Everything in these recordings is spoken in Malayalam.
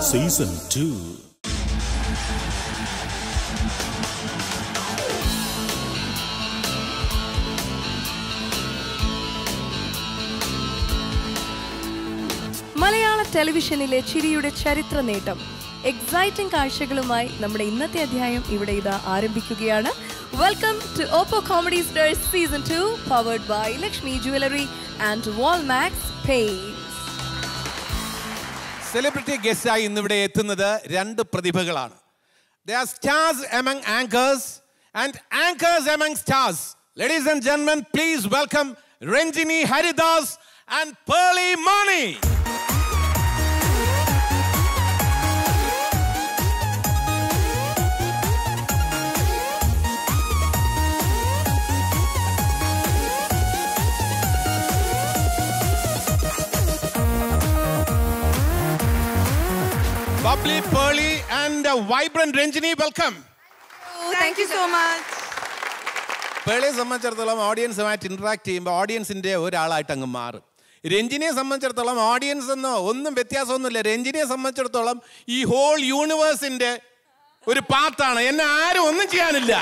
സീസൺ ടു മലയാള ടെലിവിഷനിലെ ചിരിയുടെ ചരിത്ര നേട്ടം എക്സൈറ്റിംഗ് കാഴ്ചകളുമായി നമ്മുടെ ഇന്നത്തെ അധ്യായം ഇവിടെ ഇതാ ആരംഭിക്കുകയാണ് welcome to Oppo comedy stars season two powered by Lakshmi jewellery and Walmax paint celebrity ഗസ്റ്റായി ഇന്നിവിടെ എത്തുന്നത് രണ്ട് പ്രതിഭകളാണ് they are stars among anchors and anchors among stars ladies and ജെന്മൻ please welcome Ranjini Haridas and Pearly Maaney Bubbly Pearly and uh, vibrant Ranjini, welcome. Thank you so much പേളിയെ സംബന്ധിച്ചിടത്തോളം ഓഡിയൻസുമായിട്ട് ഇന്ററാക്ട് ചെയ്യുമ്പോൾ ഓഡിയൻസിന്റെ ഒരാളായിട്ട് അങ്ങ് മാറും രഞ്ജിനിയെ സംബന്ധിച്ചിടത്തോളം ഓഡിയൻസ് എന്നോ ഒന്നും വ്യത്യാസമൊന്നുമില്ല രഞ്ജിനിയെ സംബന്ധിച്ചിടത്തോളം ഈ ഹോൾ യൂണിവേഴ്സിന്റെ ഒരു പാർട്ടാണ് എന്നെ ആരും ഒന്നും ചെയ്യാനില്ല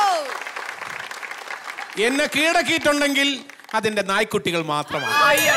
എന്നെ കീഴടക്കിയിട്ടുണ്ടെങ്കിൽ അതിന്റെ നായ്ക്കുട്ടികൾ മാത്രമാണ്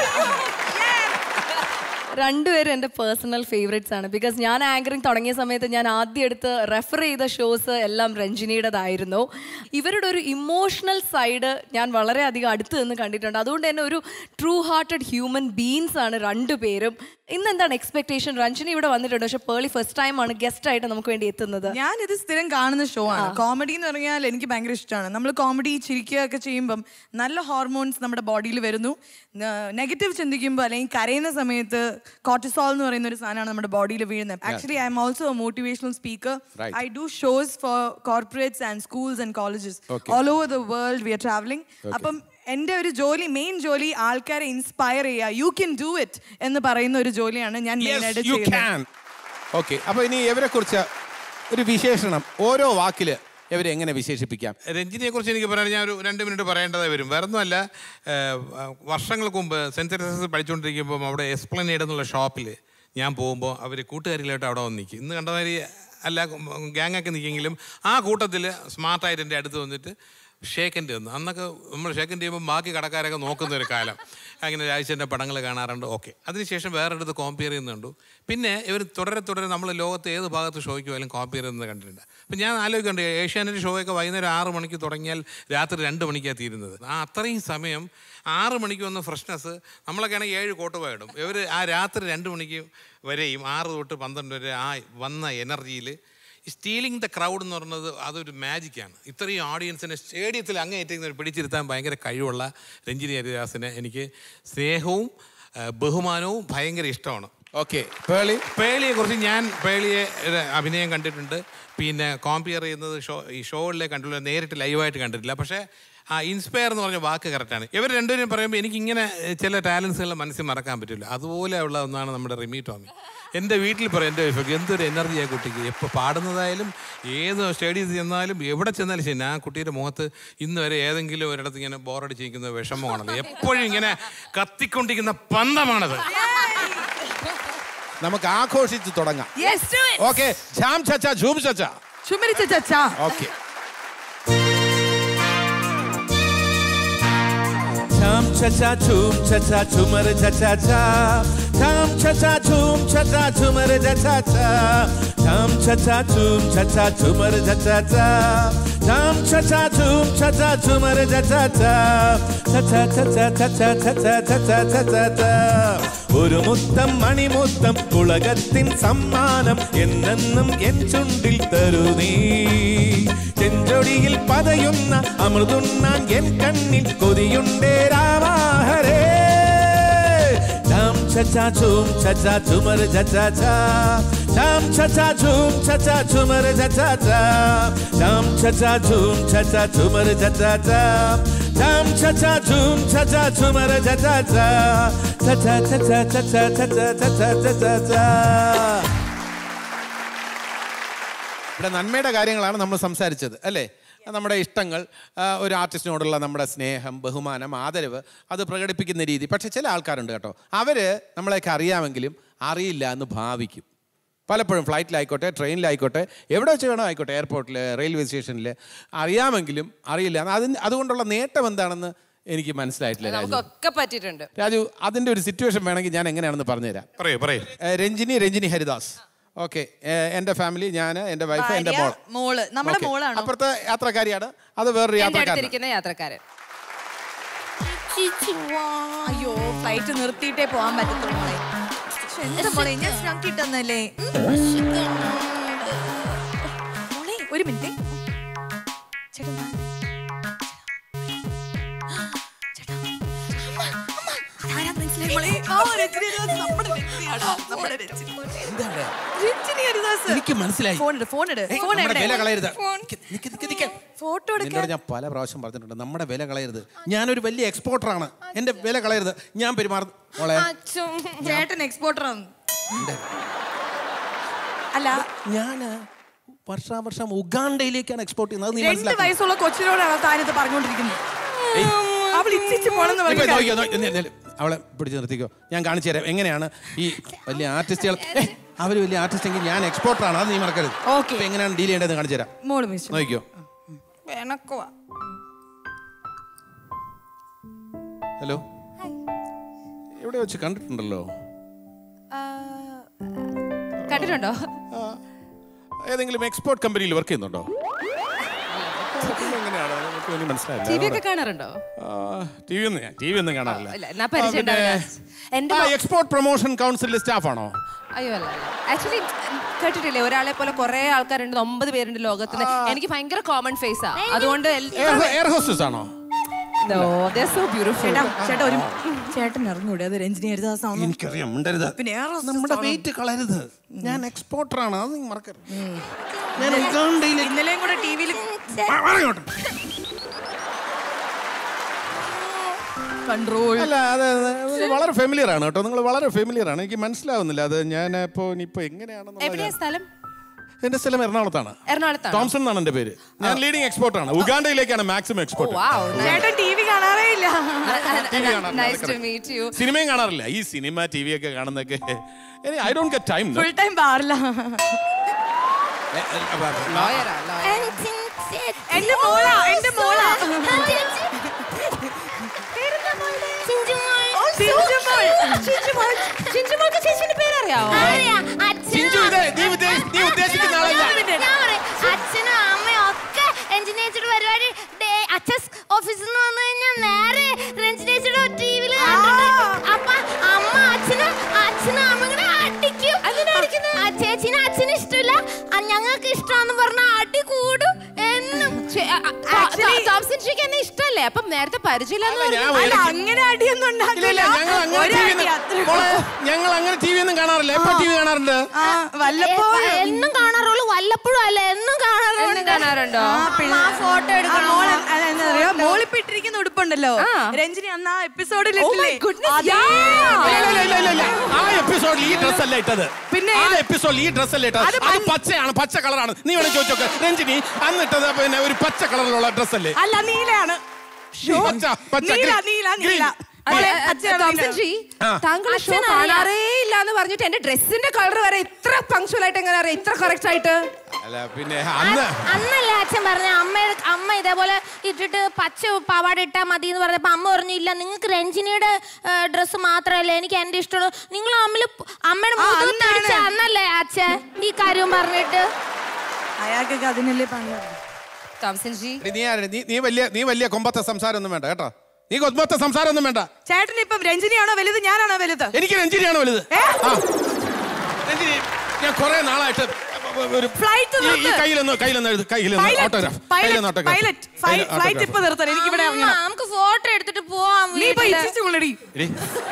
രണ്ടുപേരും എൻ്റെ പേഴ്സണൽ ഫേവറേറ്റ്സ് ആണ് ബിക്കോസ് ഞാൻ ആങ്കറിങ് തുടങ്ങിയ സമയത്ത് ഞാൻ ആദ്യം എടുത്ത് റെഫർ ചെയ്ത ഷോസ് എല്ലാം രഞ്ജിനിയുടേതായിരുന്നു ഇവരുടെ ഒരു ഇമോഷണൽ സൈഡ് ഞാൻ വളരെയധികം അടുത്ത് നിന്ന് കണ്ടിട്ടുണ്ട് അതുകൊണ്ട് തന്നെ ഒരു ട്രൂ ഹാർട്ടഡ് ഹ്യൂമൻ ബീൻസ് ആണ് രണ്ടുപേരും ഇന്ന് എന്താണ് എക്സ്പെക്ടേഷൻ രഞ്ജിനി ഇവിടെ വന്നിട്ടുണ്ട് പക്ഷെ പേളി ഫസ്റ്റ് ടൈം ആണ് ഗസ്റ്റ് ആയിട്ട് നമുക്ക് വേണ്ടി എത്തുന്നത് ഞാൻ ഇത് സ്ഥിരം കാണുന്ന ഷോ ആണ് കോമഡി എന്ന് പറഞ്ഞാൽ എനിക്ക് ഭയങ്കര ഇഷ്ടമാണ് നമ്മൾ കോമഡി ചിരിക്കുക ഒക്കെ ചെയ്യുമ്പം നല്ല ഹോർമോൺസ് നമ്മുടെ ബോഡിയിൽ വരുന്നു നെഗറ്റീവ് ചിന്തിക്കുമ്പോൾ അല്ലെങ്കിൽ കരയുന്ന സമയത്ത് കോർട്ടിസോൾ എന്ന് പറയുന്ന ഒരു സാധനമാണ് നമ്മുടെ ബോഡിയിൽ വീഴുന്നത് actually I am also a motivational speaker Right. I do shows for corporates and schools and colleges Okay. All over the world we are travelling അപ്പം എൻ്റെ ഒരു ജോലി മെയിൻ ജോലി ആൾക്കാരെ ഇൻസ്പയർ ചെയ്യുക യു കെൻ ഡു ഇറ്റ് എന്ന് പറയുന്ന ഒരു ജോലിയാണ് ഞാൻ മെയിൻ ആയിട്ട് യു ചെയ്യുന്നത് ക്യാൻ ഓക്കെ അപ്പൊ ഇനി ഇവരെ കുറിച്ച് ഒരു വിശേഷണം ഓരോ വാക്കില് ഇവരെ എങ്ങനെ വിശേഷിപ്പിക്കാം രഞ്ജിനിയെ കുറിച്ച് എനിക്ക് പറയാൻ ഞാൻ ഒരു രണ്ട് മിനിറ്റ് പറയേണ്ടതായി വരും വേറെ ഒന്നുമല്ല ഏഹ്, വർഷങ്ങൾക്ക് മുമ്പ് സെൻറ്റ് തെരേസസ് പഠിച്ചുകൊണ്ടിരിക്കുമ്പോൾ അവിടെ എക്സ്പ്ലനേഡ് എന്നുള്ള ഷോപ്പിൽ ഞാൻ പോകുമ്പോൾ അവർ കൂട്ടുകാരിലായിട്ട് അവിടെ വന്ന് നിൽക്കും ഇന്ന് കണ്ടമാതിരി അല്ല ഗ്യാങ്ങൊക്കെ നിൽക്കെങ്കിലും ആ കൂട്ടത്തിൽ സ്മാർട്ടായിട്ട് എൻ്റെ അടുത്ത് വന്നിട്ട് ഷേക്കൻ്റെ വന്നു അന്നൊക്കെ നമ്മൾ ഷേക്കൻ ചെയ്യുമ്പോൾ ബാക്കി കടക്കാരൊക്കെ നോക്കുന്ന ഒരു കാലം അങ്ങനെ രാജേഷിൻ്റെ പടങ്ങൾ കാണാറുണ്ട് ഓക്കെ അതിനുശേഷം വേറെ അടുത്ത് കോമ്പയർ ചെയ്യുന്നുണ്ട് പിന്നെ ഇവർ തുടരെ തുടരെ നമ്മൾ ലോകത്ത് ഏത് ഭാഗത്ത് ഷോയ്ക്ക് പോയാലും കോമ്പയർ ചെയ്യുന്നത് കണ്ടിട്ടുണ്ട് അപ്പം ഞാൻ ആലോചിക്കുന്നുണ്ട് ഏഷ്യാനെറ്റ് ഷോയൊക്കെ വൈകുന്നേരം ആറ് മണിക്ക് തുടങ്ങിയാൽ രാത്രി രണ്ട് മണിക്കാണ് തീരുന്നത് ആ അത്രയും സമയം ആറ് മണിക്ക് വന്ന ഫ്രഷ്നെസ് നമ്മളൊക്കെ ആണെങ്കിൽ ഏഴ് കോട്ട് പോയിടും ഇവർ ആ രാത്രി രണ്ട് മണിക്ക് വരെയും ആറ് തൊട്ട് പന്ത്രണ്ട് വരെ ആ വന്ന എനർജിയിൽ സ്റ്റീലിംഗ് ദ ക്രൗഡ് എന്ന് പറയുന്നത് അതൊരു മാജിക്കാണ് ഇത്രയും ഓഡിയൻസിനെ സ്റ്റേഡിയത്തിൽ അങ്ങേറ്റം പിടിച്ചിരുത്താൻ ഭയങ്കര കഴിവുള്ള രഞ്ജിനി ഹരിദാസിനെ എനിക്ക് സ്നേഹവും ആ, ബഹുമാനവും ഭയങ്കര ഇഷ്ടമാണ് ഓക്കെ പേളി പേളിയെ കുറിച്ച് ഞാൻ പേളിയെ ഒരു അഭിനയം കണ്ടിട്ടുണ്ട് പിന്നെ കോമ്പയർ ചെയ്യുന്നത് ഷോ ഈ ഷോകളിലെ കണ്ടില്ല നേരിട്ട് ലൈവായിട്ട് കണ്ടിട്ടില്ല പക്ഷേ ആ ഇൻസ്പയർ എന്ന് പറഞ്ഞ വാക്ക് കറക്റ്റാണ് ഇവർ രണ്ടുപേരും പറയുമ്പോൾ എനിക്ക് ഇങ്ങനെ ചില ടാലൻസുകൾ മനസ്സിൽ മറക്കാൻ പറ്റില്ല അതുപോലെ ഉള്ള ഒന്നാണ് നമ്മുടെ റിമി ടോമി എൻ്റെ വീട്ടിൽ പറയും എൻ്റെ വൈഫൊക്കെ എന്തൊരു എനർജിയാണ് കുട്ടിക്ക് എപ്പോൾ പാടുന്നതായാലും ഏത് സ്റ്റേഡിയത്തിൽ ചെന്നാലും എവിടെ ചെന്നാലും ശരി ആ കുട്ടിയുടെ മുഖത്ത് ഇന്ന് വരെ ഏതെങ്കിലും ഒരിടത്ത് ഇങ്ങനെ ബോറടിച്ചിരിക്കുന്ന വിഷമമാണല്ലോ എപ്പോഴും ഇങ്ങനെ കത്തിക്കൊണ്ടിരിക്കുന്ന പന്തമാണത് നമുക്ക് ആഘോഷിച്ച് തുടങ്ങാം Yes, do it. ഓക്കെ ജാം ചച്ച ജൂം ചച്ച ചുമരിച്ച ചച്ചാ okay Chum cha cha chum cha cha chumar cha cha cha. Chum cha cha chum cha cha chumar cha cha cha. Chum cha cha chum cha cha chumar cha cha cha. Chum cha cha chum cha cha chumar cha cha cha. Cha cha cha cha cha cha cha cha cha cha cha cha cha. ഒരു മുത്തം മണിമുത്തം ഉലകത്തിൻ സമ്മാനം എന്നെന്നും എൻ ചുണ്ടിൽ തരൂ നീ ചെഞ്ചൊടിയിൽ പതയുന്ന അമൃതുണ്ണാൻ എൻ കണ്ണിൽ കൊതിയുണ്ടേ രാമാഹരേ ചാം ചച്ചാ ചൂം ചച്ചാ ചുമർ ചച്ചാ ചാ ചാം ചച്ചാ ചൂം ചച്ചാ ചുമർ ചച്ചാ ചാ ചാം ചച്ചാ ചൂം ചച്ചാ ചുമർ ചച്ചാ ചാ ചാം ചച്ചാ ചൂം ചച്ചാ ചുമർ ചച്ചാ ചാ ചച്ചാ ചച്ചാ ചച്ചാ ചച്ചാ ചച്ചാ ചച്ചാ ചാ ഇവിടെ നന്മയുടെ കാര്യങ്ങളാണ് നമ്മൾ സംസാരിച്ചത് അല്ലേ നമ്മുടെ ഇഷ്ടങ്ങൾ ആ, ഒരു ആർട്ടിസ്റ്റിനോടുള്ള നമ്മുടെ സ്നേഹം ബഹുമാനം ആദരവ് അത് പ്രകടിപ്പിക്കുന്ന രീതി പക്ഷെ ചില ആൾക്കാരുണ്ട് കേട്ടോ അവർ നമ്മളെയൊക്കെ അറിയാമെങ്കിലും അറിയില്ല എന്ന് ഭാവിക്കും പലപ്പോഴും ഫ്ലൈറ്റിലായിക്കോട്ടെ ട്രെയിനിലായിക്കോട്ടെ എവിടെ വെച്ച് വേണോ ആയിക്കോട്ടെ എയർപോർട്ടിൽ റെയിൽവേ സ്റ്റേഷനിൽ അറിയാമെങ്കിലും അറിയില്ല അതിന് അതുകൊണ്ടുള്ള നേട്ടം എന്താണെന്ന് എനിക്ക് മനസ്സിലായിട്ടില്ല രാജു നമുക്കൊക്കെ പറ്റിയിട്ടുണ്ട് രാജു അതിൻ്റെ ഒരു സിറ്റുവേഷൻ വേണമെങ്കിൽ ഞാൻ എങ്ങനെയാണെന്ന് പറഞ്ഞുതരാം പറയൂ പറയൂ ഏഹ് രഞ്ജിനി രഞ്ജിനി ഹരിദാസ് ഓക്കെ എൻ്റെ ഫാമിലി ഞാൻ എൻ്റെ വൈഫ് എൻ്റെ ഭാര്യ, മോൾ മോള് നമ്മുടെ Okay. മോളാണോ അപ്പുറത്തെ യാത്രക്കാരിയാണ് അത് വേറൊരു എന്റെ യാത്രക്കാരൻ അടുത്തിരിക്കുന്ന യാത്രക്കാരൻ അയ്യോ ഫ്ലൈറ്റ് നിർത്തിയിട്ടേ പോകാൻ പറ്റത്തുള്ളൂ മോളെ ശ്ശെ, എന്താ മോളെ ഞാൻ സ്നാക്ക് ഇട്ടെന്നല്ലേ മോളെ ഒരു മിനിറ്റ് ചേട്ടാ വാ. ചേട്ടാ. അമ്മ, അമ്മ. അതാരാ മനസ്സിലായി മോളെ? ആ, രഞ്ജിനി ഹരിദാസ് നമ്മുടെ രഞ്ജിനിയാടാ, നമ്മുടെ രഞ്ജിനി. രഞ്ജിനി ഹരിദാസ്. എനിക്ക് മനസ്സിലായി ഫോൺ ഇട് ഫോൺ ഇട് ഏയ്, ഫോൺ നമ്മുടെ വില എവിടെ കളയരുത് നിക്ക്, നിക്ക്, നിക്ക്, നിക്ക്. ഫോട്ടോ എടുക്കാൻ നിന്നോട് ഞാൻ പല പ്രാവശ്യം പറഞ്ഞിട്ടുണ്ട് നമ്മുടെ വില കളയരുത് ഞാനൊരു വലിയ എക്സ്പോർട്ടറാണ് എൻ്റെ വില കളയരുത് ഞാൻ പെരുമാറുന്നു മോളെ ചേട്ടൻ എക്സ്പോർട്ടറാണ് അല്ല ഞാൻ വർഷാവർഷം ഉഗാണ്ടയിലേക്കാണ് എക്സ്പോർട്ട് ചെയ്യുന്നത് അത് നീ രണ്ട് മനസ്സിലാക്കണം വയസ്സുള്ള കൊച്ചിനോടാണ് താനിത് പറഞ്ഞുകൊണ്ടിരിക്കുന്നത് അവൾ ഇച്ഛിച്ച് പോണെന്ന് ഇപ്പൊ പറഞ്ഞു നോക്കിക്കോ, നോക്കി- നി- നി- അവളെ പിടിച്ച് നിർത്തിക്കോ ഞാൻ കാണിച്ചു തരാം എങ്ങനെയാണ് ഈ വലിയ ആർട്ടിസ്റ്റുകൾ അവർ വലിയ ആർട്ടിസ്റ്റ് എങ്കിൽ ഞാൻ എക്സ്പോർട്ടറാണ് അത് നീ മറക്കരുത് Okay. ഇപ്പൊ എങ്ങനെയാണ് ഡീൽ ചെയ്യേണ്ടത് കാണിച്ചു തരാം മോള് മിസ് നോക്കിക്കോ വേണക്കുവാ ഹലോ എവിടെ വെച്ച് കണ്ടിട്ടുണ്ടല്ലോ കണ്ടിട്ടുണ്ടോ ആ, ഏതെങ്കിലും എക്സ്പോർട്ട് കമ്പനിയിൽ വർക്ക് ചെയ്യുന്നുണ്ടോ എങ്ങനെയാണ് എനിക്ക് ഒന്നും ടി വി മനസ്സിലായില്ല ഒക്കെ കാണാറുണ്ടോ ടി വി ഒന്നും ടി വി ഒന്നും കാണാറില്ല ഇല്ല, എന്നാ പരിചയം ആ, പിന്നെ, ഉണ്ടാവില്ല. എന്റെ ആ, എക്സ്പോർട്ട് പ്രൊമോഷൻ കൗൺസിലിലെ സ്റ്റാഫാണോ അയ്യോ അല്ല ആക്ച്വലി കേട്ടിട്ടില്ലേ ഒരാളെ പോലെ കുറെ ആൾക്കാരുണ്ട് ഒമ്പത് പേരുണ്ട് ലോകത്തിന് എനിക്ക് ഭയങ്കര കോമൺ ഫേസാ അതുകൊണ്ട് എയർ ഹോസ്റ്റസ് ആണോ സോ ബ്യൂട്ടിഫുൾ ചേട്ടാ ചേട്ടാ ഒരു ചേട്ടൻ ഇറങ്ങൂടെ അത് രഞ്ജിനി ഹരിദാസ് ആണോ എനിക്കറിയാം മിണ്ടരുത് പിന്നെ air hostess നമ്മുടെ ആണോ? വെയിറ്റ് കളയരുത് ഞാൻ എക്സ്പോർട്ടറാണ് അത് നീ മറക്കരുത് ഞാൻ ഉഗാണ്ടയിലേക്ക് ഇന്നലെയും കൂടെ ടി വിയിൽ ആ, വാ ഇങ്ങോട്ട്. കൺട്രോൾ അല്ല അത് അത് വളരെ ഫെമിലിയർ ആണ് കേട്ടോ നിങ്ങൾ വളരെ ഫെമിലിയർ ആണ് എനിക്ക് മനസ്സിലാവുന്നില്ല അത് ഞാൻ ഇപ്പോൾ ഇനിയിപ്പോൾ എങ്ങനെയാണെന്നുള്ളത് എവിടെയാ ഞാൻ- സ്ഥലം എന്റെ സ്ഥലം എറണാകുളത്താണ് എറണാകുളത്താണ് തോംസൺ എന്നാണ് എന്റെ പേര് ഞാൻ ലീഡിംഗ് എക്സ്പോർട്ട് ആണ് ഉഗാണ്ടയിലേക്കാണ് മാക്സിമം എക്സ്പോർട്ട് ചേട്ടൻ ടി വി കാണാറേ ഇല്ല നൈസ് ടു മീറ്റ് യു സിനിമയും കാണാറില്ല ഈ സിനിമ ടി വി ഒക്കെ കാണുന്നൊക്കെ I don't get time full time പാറില്ല ലോയറാ ലോയർ എന്റെ മോളാ എന്റെ മോളാ ചിഞ്ചുമോൾക്ക് ചേച്ചിന്റെ പേരറിയാവോ ചിഞ്ചു ഇത് നീ ഉദ്ദേശി- നീ ഉദ്ദേശിക്കുന്ന ആളല്ല അച്ഛനും അമ്മയും ഒക്കെ രഞ്ജിനേച്ചിയുടെ പരിപാടി ഡേ- അച്ഛൻ ഓഫീസിൽ നിന്ന് വന്നു കഴിഞ്ഞാൽ നേരെ രഞ്ജിനേച്ചിയുടെ ടി വിയിൽ അപ്പൊ അമ്മ അച്ഛനും അച്ഛനും അമ്മ കൂടെ അടിക്കും ആ ചേച്ചിനെ അച്ഛന് ഇഷ്ടമില്ല ആ ഞങ്ങൾക്ക് ഇഷ്ടമാന്ന് പറഞ്ഞ അടി കൂടും എന്നും തോംസൺ ഷീക്ക് എന്നെ ഇഷ്ടല്ലേ അപ്പം നേരത്തെ പരിചയമില്ലെന്ന് അല്ല, ഞാൻ പറഞ്ഞു. അല്ല ഒരു- അങ്ങനെ അടിയൊന്നും ഇല്ല, ഉണ്ടാക്കില്ല ഇല്ല, ഞങ്ങൾ അങ്ങനെ ഒരു TV അടി ഒന്നും- അത്രേ മോളെ, ഉള്ളൂ. ഞങ്ങൾ അങ്ങനെ ടി വി ഒന്നും കാണാറില്ല എപ്പോ ടി വി കാണാറുണ്ട് ആ വല്ലപ്പോഴും എന്നും കാണാറുള്ളൂ വല്ലപ്പോഴും അല്ല എന്നും എന്നും കാണാറുണ്ട് കാണാറുണ്ടോ ഫോട്ടോ എടുക്കണം മോളിപ്പോ ഇട്ടിരിക്കുന്ന ഉടുപ്പുണ്ടല്ലോ ആ. രഞ്ജിനി അന്ന് ആ എപ്പിസോഡിൽ Oh my goodness, yeah. ഇല്ല, ഇല്ല, ഇല്ല, ഇല്ല, ഇല്ല. ആ എപ്പിസോഡിൽ ഈ ഡ്രസ് അല്ല ഇട്ടത് പിന്നെ? ആ എപ്പിസോഡിൽ ഈ ഡ്രസ് അല്ല ഇട്ടത് അത് അത് പച്ചയാണ് പച്ച കളറാണ് നീ വേണേ ചോദിച്ചോക്കെ രഞ്ജിനി അന്ന് ഇട്ടത് പിന്നെ ഒരു പച്ച കളറിലുള്ള ഡ്രസ് അല്ലേ അല്ല നീലയാണ് പച്ച പച്ച നീല green, നീല green. നീല അതെ, മോളെ, അതെ, അച്ഛനാണ് തോംസൺ നീല. ഷീ ആ. താങ്കൾ ഷോ അച്ഛനറിയാം. കാണാറേ ഇല്ല എന്ന് പറഞ്ഞിട്ട് എന്റെ ഡ്രസ്സിന്റെ കളർ വരെ ഇത്ര പങ്ക്ച്വൽ ആയിട്ട് എങ്ങനെ അറിയാം ഇത്ര കറക്റ്റ് ആയിട്ട് അല്ല പിന്നെ അന്ന് അന്നല്ലേ അച്ഛൻ പറഞ്ഞ അമ്മ അമ്മ ഇതേപോലെ ഇട്ടിട്ട് പച്ച പാവാട ഇട്ടാ മതി എന്ന് പറഞ്ഞപ്പോ അമ്മ പറഞ്ഞു ഇല്ല നിങ്ങൾക്ക് രഞ്ജിനിയുടെ ഡ്രസ്സ് മാത്രമല്ല എനിക്ക് എന്റെ ഇഷ്ടമുള്ളൂ നിങ്ങൾ തമ്മിൽ അമ്മയുടെ ആ, മുഖത്ത് അന്നാണ്. അടിച്ച അന്നല്ലേ അച്ഛൻ ഈ കാര്യം പറഞ്ഞിട്ട് അയാൾക്കൊക്കെ അതിനല്ലേ പണി തോംസൺ ജി എടി, നീ ആരാ? നീ നീ വലിയ നീ വലിയ കൊമ്പത്തെ സംസാരം ഒന്നും വേണ്ട കേട്ടോ നീ കൊമ്പത്തെ സംസാരം ഒന്നും വേണ്ട ചേട്ടൻ ഇപ്പം രഞ്ജിനിയാണോ വലുത് ഞാനാണോ വലുത് എനിക്ക് രഞ്ജിനിയാണ് വലുത് ഏ? ആ. രഞ്ജിനി ഞാൻ കുറെ നാളായിട്ട് ഒരു Flight ഈ- ഈ നിർത്ത്. കയ്യിലൊന്ന് കയ്യിലൊന്ന് എഴുതി കയ്യിലൊന്ന് ഓട്ടോഗ്രാഫ് കയ്യിലൊന്ന് പൈലറ്റ് ഓട്ടോഗ്രാഫ് ഫ്ലൈറ്റ് ഇപ്പൊ നിർത്തണം എനിക്ക് ഇവിടെ അമ്മ, ഇറങ്ങണം നമുക്ക് ഫോട്ടോ എടുത്തിട്ട് പോവാം നീ ഇപ്പൊ വീട്ടില്. ഇച്ഛിച്ചു കൊള്ളടി എടി,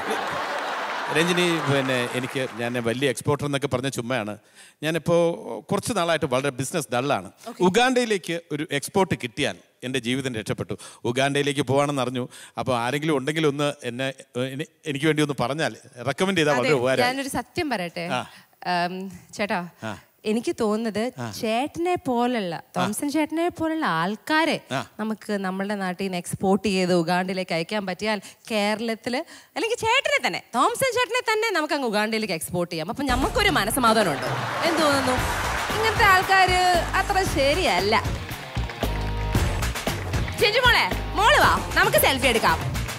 രഞ്ജിനി പിന്നെ എനിക്ക് ഞാൻ വലിയ എക്സ്പോർട്ടർ എന്നൊക്കെ പറഞ്ഞ ചുമ്മയാണ് ഞാനിപ്പോൾ കുറച്ച് നാളായിട്ട് വളരെ ബിസിനസ് ഡള്ളാണ് ഉഗാണ്ടയിലേക്ക് ഒരു എക്സ്പോർട്ട് കിട്ടിയാൽ എൻ്റെ ജീവിതം രക്ഷപ്പെട്ടു ഉഗാണ്ടയിലേക്ക് പോകാണെന്ന് അറിഞ്ഞു അപ്പോൾ ആരെങ്കിലും ഉണ്ടെങ്കിൽ ഒന്ന് എന്നെ എനി- എനിക്ക് വേണ്ടി ഒന്ന് പറഞ്ഞാൽ റെക്കമെൻഡ് ചെയ്താൽ വളരെ ഉപകാരം ഞാനൊരു സത്യം പറയട്ടെ ആ. ഉം, ചേട്ടാ ആ. എനിക്ക് തോന്നുന്നത് ചേട്ടനെ പോലുള്ള തോംസൺ ചേട്ടനെ പോലുള്ള ആൾക്കാരെ നമുക്ക് നമ്മുടെ നാട്ടിൽ നിന്ന് എക്സ്പോർട്ട് ചെയ്ത് ഉഗാണ്ടിലേക്ക് അയക്കാൻ പറ്റിയാൽ കേരളത്തിൽ അല്ലെങ്കിൽ ചേട്ടനെ തന്നെ തോംസൺ ചേട്ടനെ തന്നെ നമുക്ക് അങ്ങ് ഉഗാണ്ടിലേക്ക് എക്സ്പോർട്ട് ചെയ്യാം അപ്പം നമുക്കൊരു മനസ്സമാധാനമുണ്ട് എന്ത് തോന്നുന്നു ഇങ്ങനത്തെ ആൾക്കാർ അത്ര ശരിയല്ല ചിഞ്ചു മോളെ മോള് വാ നമുക്ക് സെൽഫി എടുക്കാം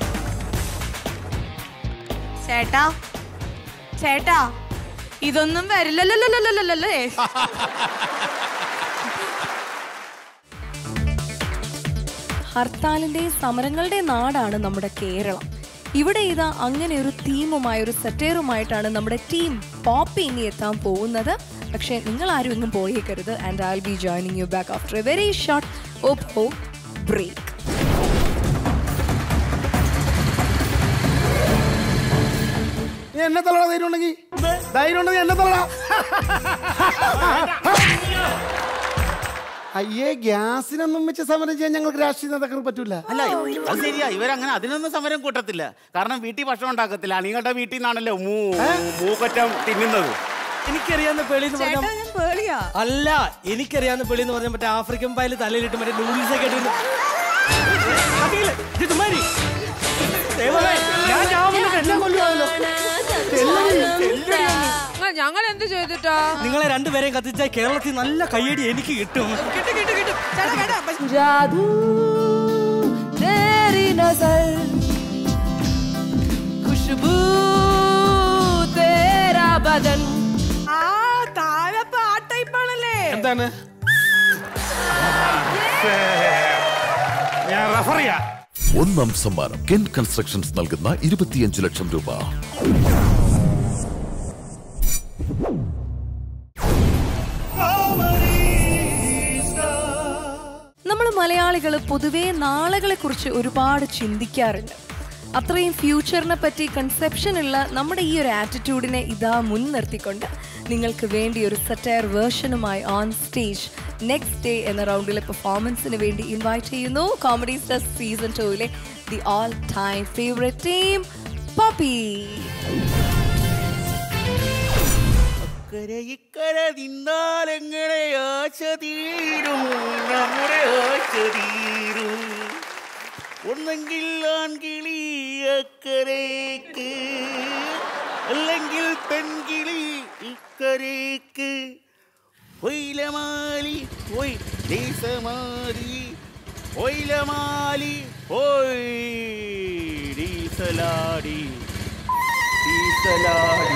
ചേട്ടാ ചേട്ടാ ഇതൊന്നും വരില്ലല്ലേ ഹർത്താലിന്റെയും സമരങ്ങളുടെയും നാടാണ് നമ്മുടെ കേരളം ഇവിടെ ഇതാ അങ്ങനെ ഒരു തീമുമായ ഒരു സെറ്റേറുമായിട്ടാണ് നമ്മുടെ ടീം പോപ്പി ഇനി എത്താൻ പോകുന്നത് പക്ഷേ നിങ്ങൾ ആരും എങ്ങും പോയേക്കരുത് and I be joining you back after a very short Oppo break നീ എന്നെ തള്ളടാ ധൈര്യം ഉണ്ടെങ്കിൽ ധൈര്യം ഉണ്ടെങ്കിൽ എന്നെ തള്ളടാ അയ്യേ ഗ്യാസിനൊന്നും വെച്ച് സമരം ചെയ്യാൻ ഞങ്ങൾക്ക് രാഷ്ട്രീയ നേതാക്കൾക്ക് പറ്റൂല അല്ല അത് ശരിയാ ഇവരങ്ങനെ അതിനൊന്നും സമരം കൂട്ടത്തില്ല കാരണം വീട്ടിൽ ഭക്ഷണം ഉണ്ടാക്കത്തില്ല നിങ്ങളുടെ വീട്ടിൽ നിന്നാണല്ലോ മൂ മൂക്കറ്റം തിന്നുന്നത് എനിക്കറിയാവുന്ന പേളി എന്ന് പറഞ്ഞാൽ ഞാൻ പേളിയാ അല്ല എനിക്കറിയാവുന്ന പേളി എന്ന് പറഞ്ഞാൽ മറ്റേ ആഫ്രിക്കൻ പായൽ തലയിലിട്ട് മറ്റേ നൂഡിൽസ് ഒക്കെ ഇട്ടിരുന്നു അഖില്, ഇത് ചുമ്മാരി. ദൈവമേ, ഞാൻ ചാവുന്നില്ല, എന്നെ കൊല്ലുവാണല്ലോ. ഞങ്ങൾ എന്ത് ചെയ്തിട്ടാ നിങ്ങളെ രണ്ടുപേരെയും കത്തിച്ചാൽ കേരളത്തിൽ നല്ല കയ്യടി എനിക്ക് കിട്ടും കിട്ടും കിട്ടും കിട്ടും ചേട്ടാ കേട്ടാ പക്ഷെ जादू तेरी नजर खुशबू तेरा बदन ആ താഴെ ആ ടൈപ്പാണല്ലേ എന്താണ് ഞാൻ റെഫർ ചെയ്യാം ഒന്നാം സമ്മാനം കെൻ കൺസ്ട്രക്ഷൻസ് നൽകുന്ന ഇരുപത്തിയഞ്ച് ലക്ഷം രൂപ നമ്മൾ മലയാളികൾ പൊതുവേ നാളുകളെ കുറിച്ച് ഒരുപാട് ചിന്തിക്കാറുണ്ട് അത്രയും ഫ്യൂച്ചറിനെ പറ്റി കൺസെപ്ഷൻ ഉള്ള നമ്മുടെ ഈ ഒരു ആറ്റിറ്റ്യൂഡിനെ ഇതാ മുൻനിർത്തിക്കൊണ്ട് നിങ്ങൾക്ക് വേണ്ടി ഒരു സറ്റയർ വേർഷനുമായി ഓൺ സ്റ്റേജ് നെക്സ്റ്റ് ഡേ എന്ന റൗണ്ടിലെ പെർഫോമൻസിന് വേണ്ടി ഇൻവൈറ്റ് ചെയ്യുന്നു കോമഡി സ്റ്റാർ സീസൺ ടൂവിലെ the all time favourite team Poppy അക്കരെ ഇക്കരെ നിന്നാലെങ്ങനെ ആശ തീരും നമ്മുടെ ആശ തീരും ഒന്നെങ്കിൽ ആൺകിളി അക്കരേക്ക് അല്ലെങ്കിൽ പെൺകിളി ഇക്കരേക്ക് ഒയിലമാലി പോയി ദേശമാലി ഒയിലമാലി പോയി ഡീസലാടി ഡീസലാടി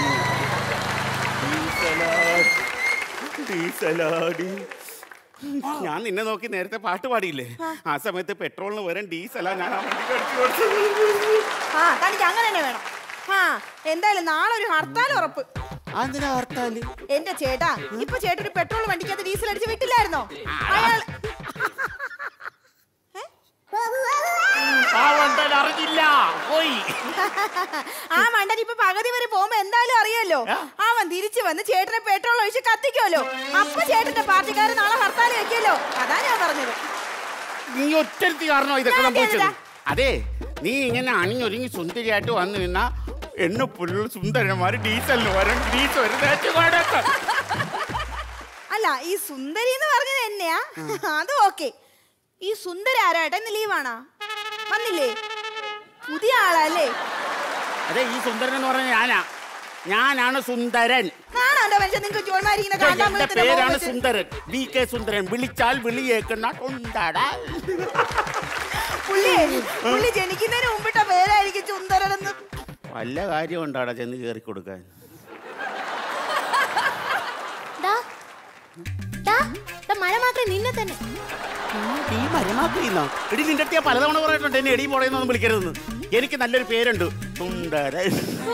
ഡീസലാടി ഡീസലാടി ഞാൻ നിന്നെ നോക്കി നേരത്തെ പാട്ട് പാടിയില്ലേ ആ സമയത്ത് പെട്രോളിന് പകരം ഡീസലാ ഞാൻ ആ വണ്ടിക്ക് അടിച്ചു കൊടുത്തത്. ആ തനിക്ക് അങ്ങനെ തന്നെ വേണം ആ എന്തായാലും നാളെ ഒരു ഹർത്താൽ ഉറപ്പ് അതെന്തിനാ ഹർത്താല് എന്റെ ചേട്ടാ ഇപ്പൊ ചേട്ടൻ ഒരു പെട്രോൾ വണ്ടിക്കകത്ത് ഡീസൽ അടിച്ച് വിട്ടില്ലായിരുന്നോ അയാൾ ആ വണ്ടൻ അറിഞ്ഞില്ല പോയി ആ മണ്ടൻ ഇപ്പൊ പകുതി വരെ പോകുമ്പോ എന്തായാലും അറിയാലോ അവൻ തിരിച്ചു വന്ന് ചേട്ടനെ പെട്രോൾ ഒഴിച്ച് കത്തിക്കുമല്ലോ അപ്പൊ ചേട്ടന്റെ പാർട്ടിക്കാര് നാളെ ഹർത്താൽ വെക്കുമല്ലോ അതാ ഞാൻ പറഞ്ഞത് നീ ഒറ്റരുത്തി കാരണോ ഇതൊക്കെ ഞാൻ സംഭവിച്ചത് ചെയ്തതാ. അതെ നീ ഇങ്ങനെ അണിഞ്ഞൊരുങ്ങി സുന്ദരിയായിട്ട് വന്നു നിന്നാ എന്നെ പുള്ള സുന്ദരന്മാര് ഡീസലിന് വരും ഡീസൽ വരും തേച്ച് കൊടുക്കും. അല്ല ഈ സുന്ദരി എന്ന് പറഞ്ഞത് എന്നെയാ അത് ഓക്കെ ഈ സുന്ദരി ആരാട്ടെ ഇന്ന് ലീവാണാ വന്നില്ലേ പുതിയ ആളല്ലേ അതെ ഈ സുന്ദരൻ എന്ന് പറഞ്ഞ ഞാനാ ഞാനാണ് സുന്ദരൻ കാണാണ്ടോ മനുഷ്യൻ നിങ്ങൾക്ക് ജോൺമാരിങ്ങനെ എന്റെ കാണ്ടാമൃഗത്തിന്റെ മുഖം പേരാണ് വെച്ച് സുന്ദരൻ വി കെ സുന്ദരൻ വിളിച്ചാൽ വിളിയേക്കുന്ന സുന്ദരൻ പുള്ളി പുള്ളി ജനിക്കുന്നതിന് മുമ്പിട്ട പേരായിരിക്കും സുന്ദരനെന്ന് വല്ല കാര്യം ഉണ്ടാടാ ചെന്ന് കയറി കൊടുക്കാൻ ദാ, ദാ, ദാ മഴ മാത്രമേ നിന്നെ തന്നെ ഈ മരമാക്കിന്നോ എടി നിന്റെ അടുത്ത് ഞാൻ പലതവണ പറഞ്ഞിട്ടുണ്ട് എന്നെ എടി പോടേന്നൊന്നും വിളിക്കരുതെന്ന് എനിക്ക് നല്ലൊരു പേരുണ്ട് സുന്ദരൻ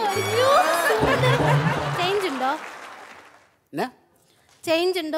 ചേഞ്ച് ഉണ്ടോ എന്നാ? ചേഞ്ച് ഉണ്ടോ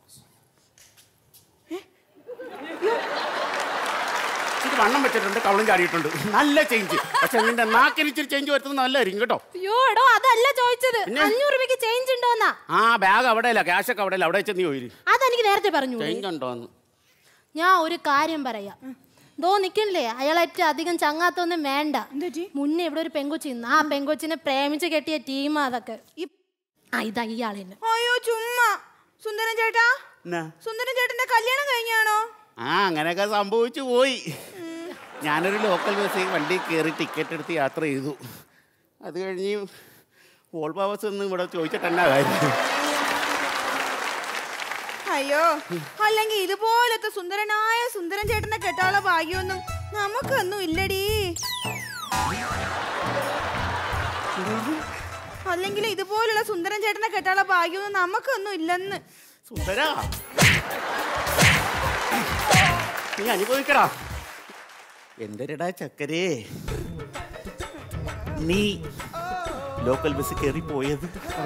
ഇച്ചിരി വണ്ണം വെച്ചിട്ടുണ്ട് കവളും ചാടിയിട്ടുണ്ട് നല്ല ചേഞ്ച് പക്ഷെ നിന്റെ നാക്കിന് ഇച്ചിരി ചേഞ്ച് വരുത്തുന്നത് നല്ലതായിരിക്കും കേട്ടോ അയ്യോ എടോ അതല്ല ചോദിച്ചത് അഞ്ഞൂറ് രൂപയ്ക്ക് ചേഞ്ച് ഉണ്ടോന്നാ ആ ബാഗ് അവിടെ അല്ല ക്യാഷ് ഒക്കെ അവിടെ അല്ല അവിടെ ചെന്ന് ചോദിച്ചു അതെനിക്ക് നേരത്തെ പറഞ്ഞു ചേഞ്ച് ഉണ്ടോന്ന് ഞാൻ ഒരു കാര്യം പറയാം ദോ നിക്കണില്ലേ അയാളേറ്റവും അധികം ചങ്ങാത്തൊന്നും വേണ്ട മുന്നേ ഇവിടെ ഒരു പെങ്കൊച്ചി നിന്ന് ആ പെങ്കൊച്ചിനെ പ്രേമിച്ച് കെട്ടിയ ടീമാ അതൊക്കെ ഈ- ആ ഇതാ ഇയാൾ തന്നെ അയ്യോ ചുമ്മാ സുന്ദരൻ ചേട്ടാ എന്നാ സുന്ദരൻ ചേട്ടന്റെ കല്യാണം കഴിഞ്ഞാണോ ആ അങ്ങനെയൊക്കെ സംഭവിച്ചു പോയി ഞാനൊരു ലോക്കൽ ബസ്സിൽ വണ്ടി കയറി ടിക്കറ്റ് എടുത്ത് യാത്ര ചെയ്തു അത് കഴിഞ്ഞ് വോൾവോ ബസ് ഒന്ന് ഇവിടെ ചോദിച്ചിട്ടെന്നാ കാര്യം അയ്യോ അല്ലെങ്കിൽ ഇതുപോലത്തെ സുന്ദരനായ സുന്ദരൻ ചേട്ടനെ കെട്ടാനുള്ള ഭാഗ്യമൊന്നും നമുക്കൊന്നും ഇല്ലടി അല്ലെങ്കിൽ ഇതുപോലുള്ള സുന്ദരൻ ചേട്ടനെ കെട്ടാനുള്ള ഭാഗ്യമൊന്നും നമുക്കൊന്നും ഇല്ലെന്ന് സുന്ദരാ നീ അനുഭവിക്കടാ എന്തരടാ ചക്കരേ നീ ലോക്കൽ ബസ് കയറി പോയത്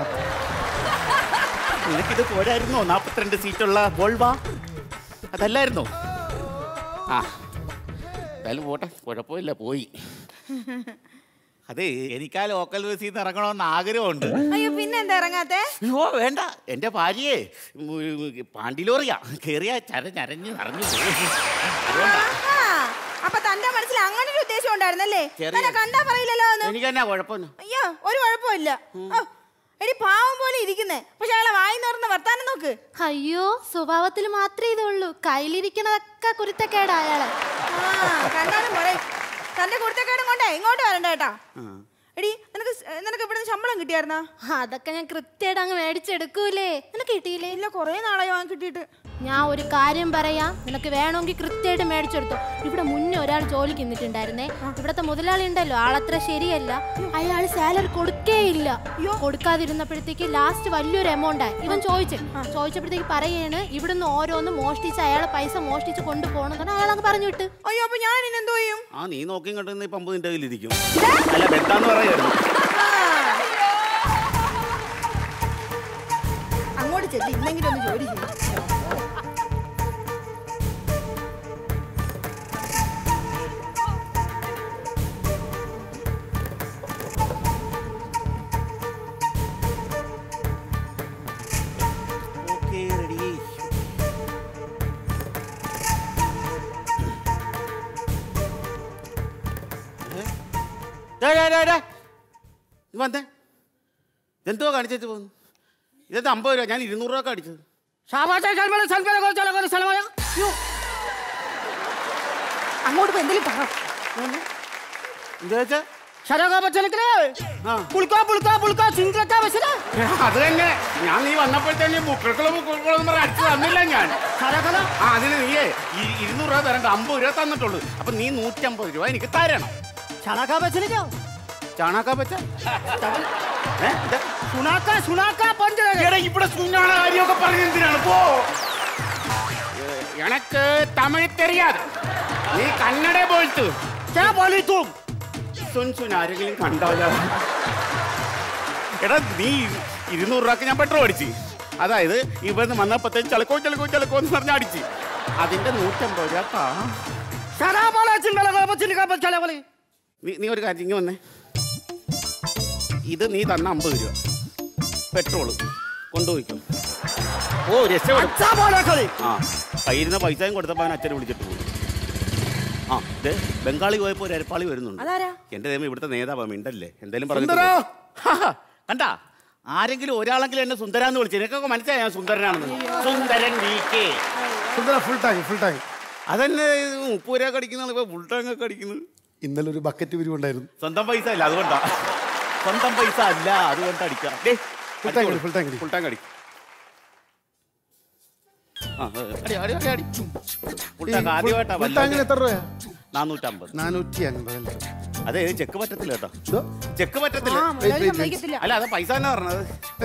നിനക്കിത് പോരായിരുന്നോ നാൽപ്പത്തിരണ്ട് സീറ്റുള്ള വോൾവ അതല്ലായിരുന്നോ ആ എന്തായാലും പോട്ടെ കുഴപ്പമില്ല പോയി അതെ എനിക്ക് ആ ലോക്കൽ ബസ്സിൽ നിന്ന് ഇറങ്ങണമെന്ന് ആഗ്രഹമുണ്ട് അയ്യോ പിന്നെ എന്താ ഇറങ്ങാത്തെ അയ്യോ വേണ്ട എൻ്റെ ഭാര്യയെ പാണ്ടിലോറിയാ കേറിയ ചര ചരഞ്ഞ് നിറഞ്ഞു പോയി അതുകൊണ്ടാ ആഹാ. അപ്പൊ തന്റെ മനസ്സിൽ അങ്ങനെ ഒരു ഉദ്ദേശം ഉണ്ടായിരുന്നല്ലേ ചെറിയ- തന്നെ കണ്ടാ പറയില്ലല്ലോ എന്ന് എനിക്ക് എന്നാ കുഴപ്പമൊന്നും അയ്യോ ഒരു കുഴപ്പമില്ല ഓ, എടി പാവം പോലെ ഇരിക്കുന്നേ പക്ഷെ അയാളെ വായി നോർന്ന് വർത്താനം നോക്ക് അയ്യോ സ്വഭാവത്തിൽ മാത്രമേ ഇതുള്ളൂ കയ്യിലിരിക്കണതൊക്കെ കുരുത്തക്കേടാ അയാളെ ആ കണ്ടാലും പോരെ തന്റെ കുടുത്തക്കേടും കൊണ്ടേ ഇങ്ങോട്ട് വരണ്ട കേട്ടാ എടി നിനക്ക് സ്- നിനക്ക് ഇവിടുന്ന് ശമ്പളം കിട്ടിയായിരുന്നാ അതൊക്കെ ഞാൻ കൃത്യമായിട്ട് അങ്ങ് മേടിച്ചെടുക്കൂലേ നിനക്ക് കിട്ടിയില്ലേ ഇല്ല കൊറേ നാളായി വാങ്ങി കിട്ടിയിട്ട് ഞാൻ ഒരു കാര്യം പറയാം നിനക്ക് വേണമെങ്കിൽ കൃത്യമായിട്ട് മേടിച്ചെടുത്തോ ഇവിടെ മുന്നേ ഒരാൾ ജോലിക്ക് നിന്നിട്ടുണ്ടായിരുന്നേ ഇവിടത്തെ മുതലാളി ഉണ്ടല്ലോ ആളത്ര ശരിയല്ല അയാൾ സാലറി കൊടുക്കേയില്ല കൊടുക്കാതിരുന്നപ്പോഴത്തേക്ക് ലാസ്റ്റ് വലിയൊരു എമൗണ്ടായി ഇവൻ ചോദിച്ചു ചോദിച്ചപ്പോഴത്തേക്ക് പറയാണ് ഇവിടുന്ന് ഓരോന്ന് മോഷ്ടിച്ച് അയാളെ പൈസ മോഷ്ടിച്ച് കൊണ്ടുപോകണമെന്നാണ് അയാൾ അങ്ങ് പറഞ്ഞു വിട്ട് അയ്യോ അപ്പൊ ഞാൻ ഇനി എന്തോ ചെയ്യും ആ നീ നോക്കി കണ്ടിരുന്ന ഈ പമ്പ് നിന്റെ കയ്യിലിരിക്കും അല്ല വെട്ടാന്ന് പറയായിരുന്നു അങ്ങോട്ട് ചെല്ലി ഇന്നെങ്കിലും ഒന്ന് ജോലി ചെയ്യും ഓക്കേ റെഡി വന്നേ എന്തോ കാണിച്ചു പോകുന്നു ഇതെന്താ അമ്പത് രൂപ ഞാൻ ഇരുന്നൂറ് രൂപ അടിച്ചത് അങ്ങോട്ട് പോ, എന്തെങ്കിലും പറ എന്താ വെച്ചാ പുളുക്കാ പുളുക്കാ പുളുക്കാ സിംഗിളക്കാ ബസ്സിലാ അത് തന്നെ ഞാൻ നീ വന്നപ്പോഴത്തേന് ബുക്കുകളും ബുക്കുകളും പറഞ്ഞ് അടിച്ചു തന്നില്ല ഞാൻ ആ അതിന് നീയേ ഈ ഇരുന്നൂറ് രൂപ തരണ്ട അമ്പത് രൂപ തന്നിട്ടുള്ളൂ അപ്പൊ നീ നൂറ്റമ്പത് രൂപ എനിക്ക് തരണം ചാണാക്കാ ബസ്സിലേക്കോ ചാണാക്കാ പച്ച ഏ? ഇത് സുണാക്ക സുണാക്ക പഞ്ച എടാ, ഇവിടെ സുന്നാണ കാര്യമൊക്കെ പറഞ്ഞ എന്തിനാണ് പോ എനക്ക് തമിഴ് തെരിയാതെ നീ കന്നഡ പോയിട്ട് സുൻ സുൻ ആരെങ്കിലും കണ്ടാലോ എടാ നീ ഇരുന്നൂറ് രൂപക്ക് ഞാൻ പെട്രോൾ അടിച്ച് അതായത് ഇവിടുന്ന് വന്നപ്പോഴത്തേക്ക് ചളക്കോ ചളക്കോ ചളക്കോ എന്ന് പറഞ്ഞ് അടിച്ച് അതിന്റെ നൂറ്റമ്പത് രൂപ താ. നീ നീ ഒരു കാര്യം ഇങ്ങ് വന്നേ ഇത് നീ തന്ന അമ്പത് രൂപ പെട്രോള് കൊണ്ടുപോയിക്കും ഓ രക്ഷപ്പെടും ആ കയ്യിരുന്ന പൈസയും കൊടുത്തപ്പോൾ അവൻ അച്ഛനെ വിളിച്ചിട്ട് പോയി ആ ഇത് ബംഗാളി പോയപ്പോൾ ഒരു അരപ്പാളി വരുന്നുണ്ട് അതാരാ എന്റെ ദൈവം ഇവിടുത്തെ നേതാവാ മിണ്ടല്ലേ എന്തായാലും സുന്ദരാ! പറഞ്ഞു കണ്ടാ ആരെങ്കിലും ഒരാളെങ്കിലും എന്നെ സുന്ദരാന്ന് വിളിച്ചു എനിക്കൊക്കെ മനസ്സിലായി ഞാൻ സുന്ദരനാണെന്ന് Sundaran V K Sundara full tank full tank അതന്നെ മുപ്പത് രൂപ കടിക്കുന്നത് ഇപ്പൊ ഫുൾ ടാങ്ക് ഒക്കെ അടിക്കുന്നത് ഇന്നലെ ഒരു ബക്കറ്റ് പിരിവുണ്ടായിരുന്നു സ്വന്തം പൈസ അല്ല അതുകൊണ്ടാ സ്വന്തം പൈസ അല്ല അതുകൊണ്ട് അടിക്കാം Full tank അടി, full tank അടി. ഫുൾ ടാങ്ക് അടി ആ, അടി, അടി, അടി, അടി. Full tank ആദ്യമായിട്ടാ ഫുൾ ടാങ്കിന് എത്ര രൂപയാ നാനൂറ്റമ്പത് നാനൂറ്റി അൻപത് അല്ലേ അതെ ചെക്ക് പറ്റത്തില്ല കേട്ടോ ഇതോ? ചെക്ക് പറ്റത്തില്ല ആ മുതലാളി സമ്മതിക്കത്തില്ല അല്ല അത് പൈസ തന്നെ പറഞ്ഞത്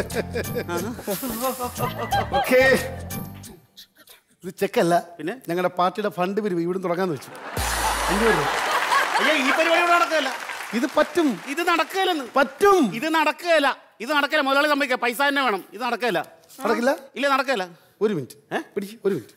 ഓക്കേ ഇത് ചെക്കല്ല പിന്നെ? ഞങ്ങളുടെ പാർട്ടിയുടെ ഫണ്ട് പിരിവ് ഇവിടുന്ന് തുടങ്ങാന്ന് വെച്ചു അഞ്ഞൂറ് രൂപ അയ്യോ ഈ പരിപാടി ഇവിടെ നടക്കുകയല്ല ഇത് പറ്റും ഇത് നടക്കുകയല്ലെന്ന് പറ്റും ഇത് നടക്കുകയല്ല ഇത് നടക്കില്ല മുതലാളി സമ്മതിക്കാം പൈസ തന്നെ വേണം ഇത് നടക്കുകയല്ല നടക്കില്ല ഇല്ല നടക്കുകയല്ല ഒരു മിനിറ്റ് ഏ? പിടിക്ക് ഒരു മിനിറ്റ്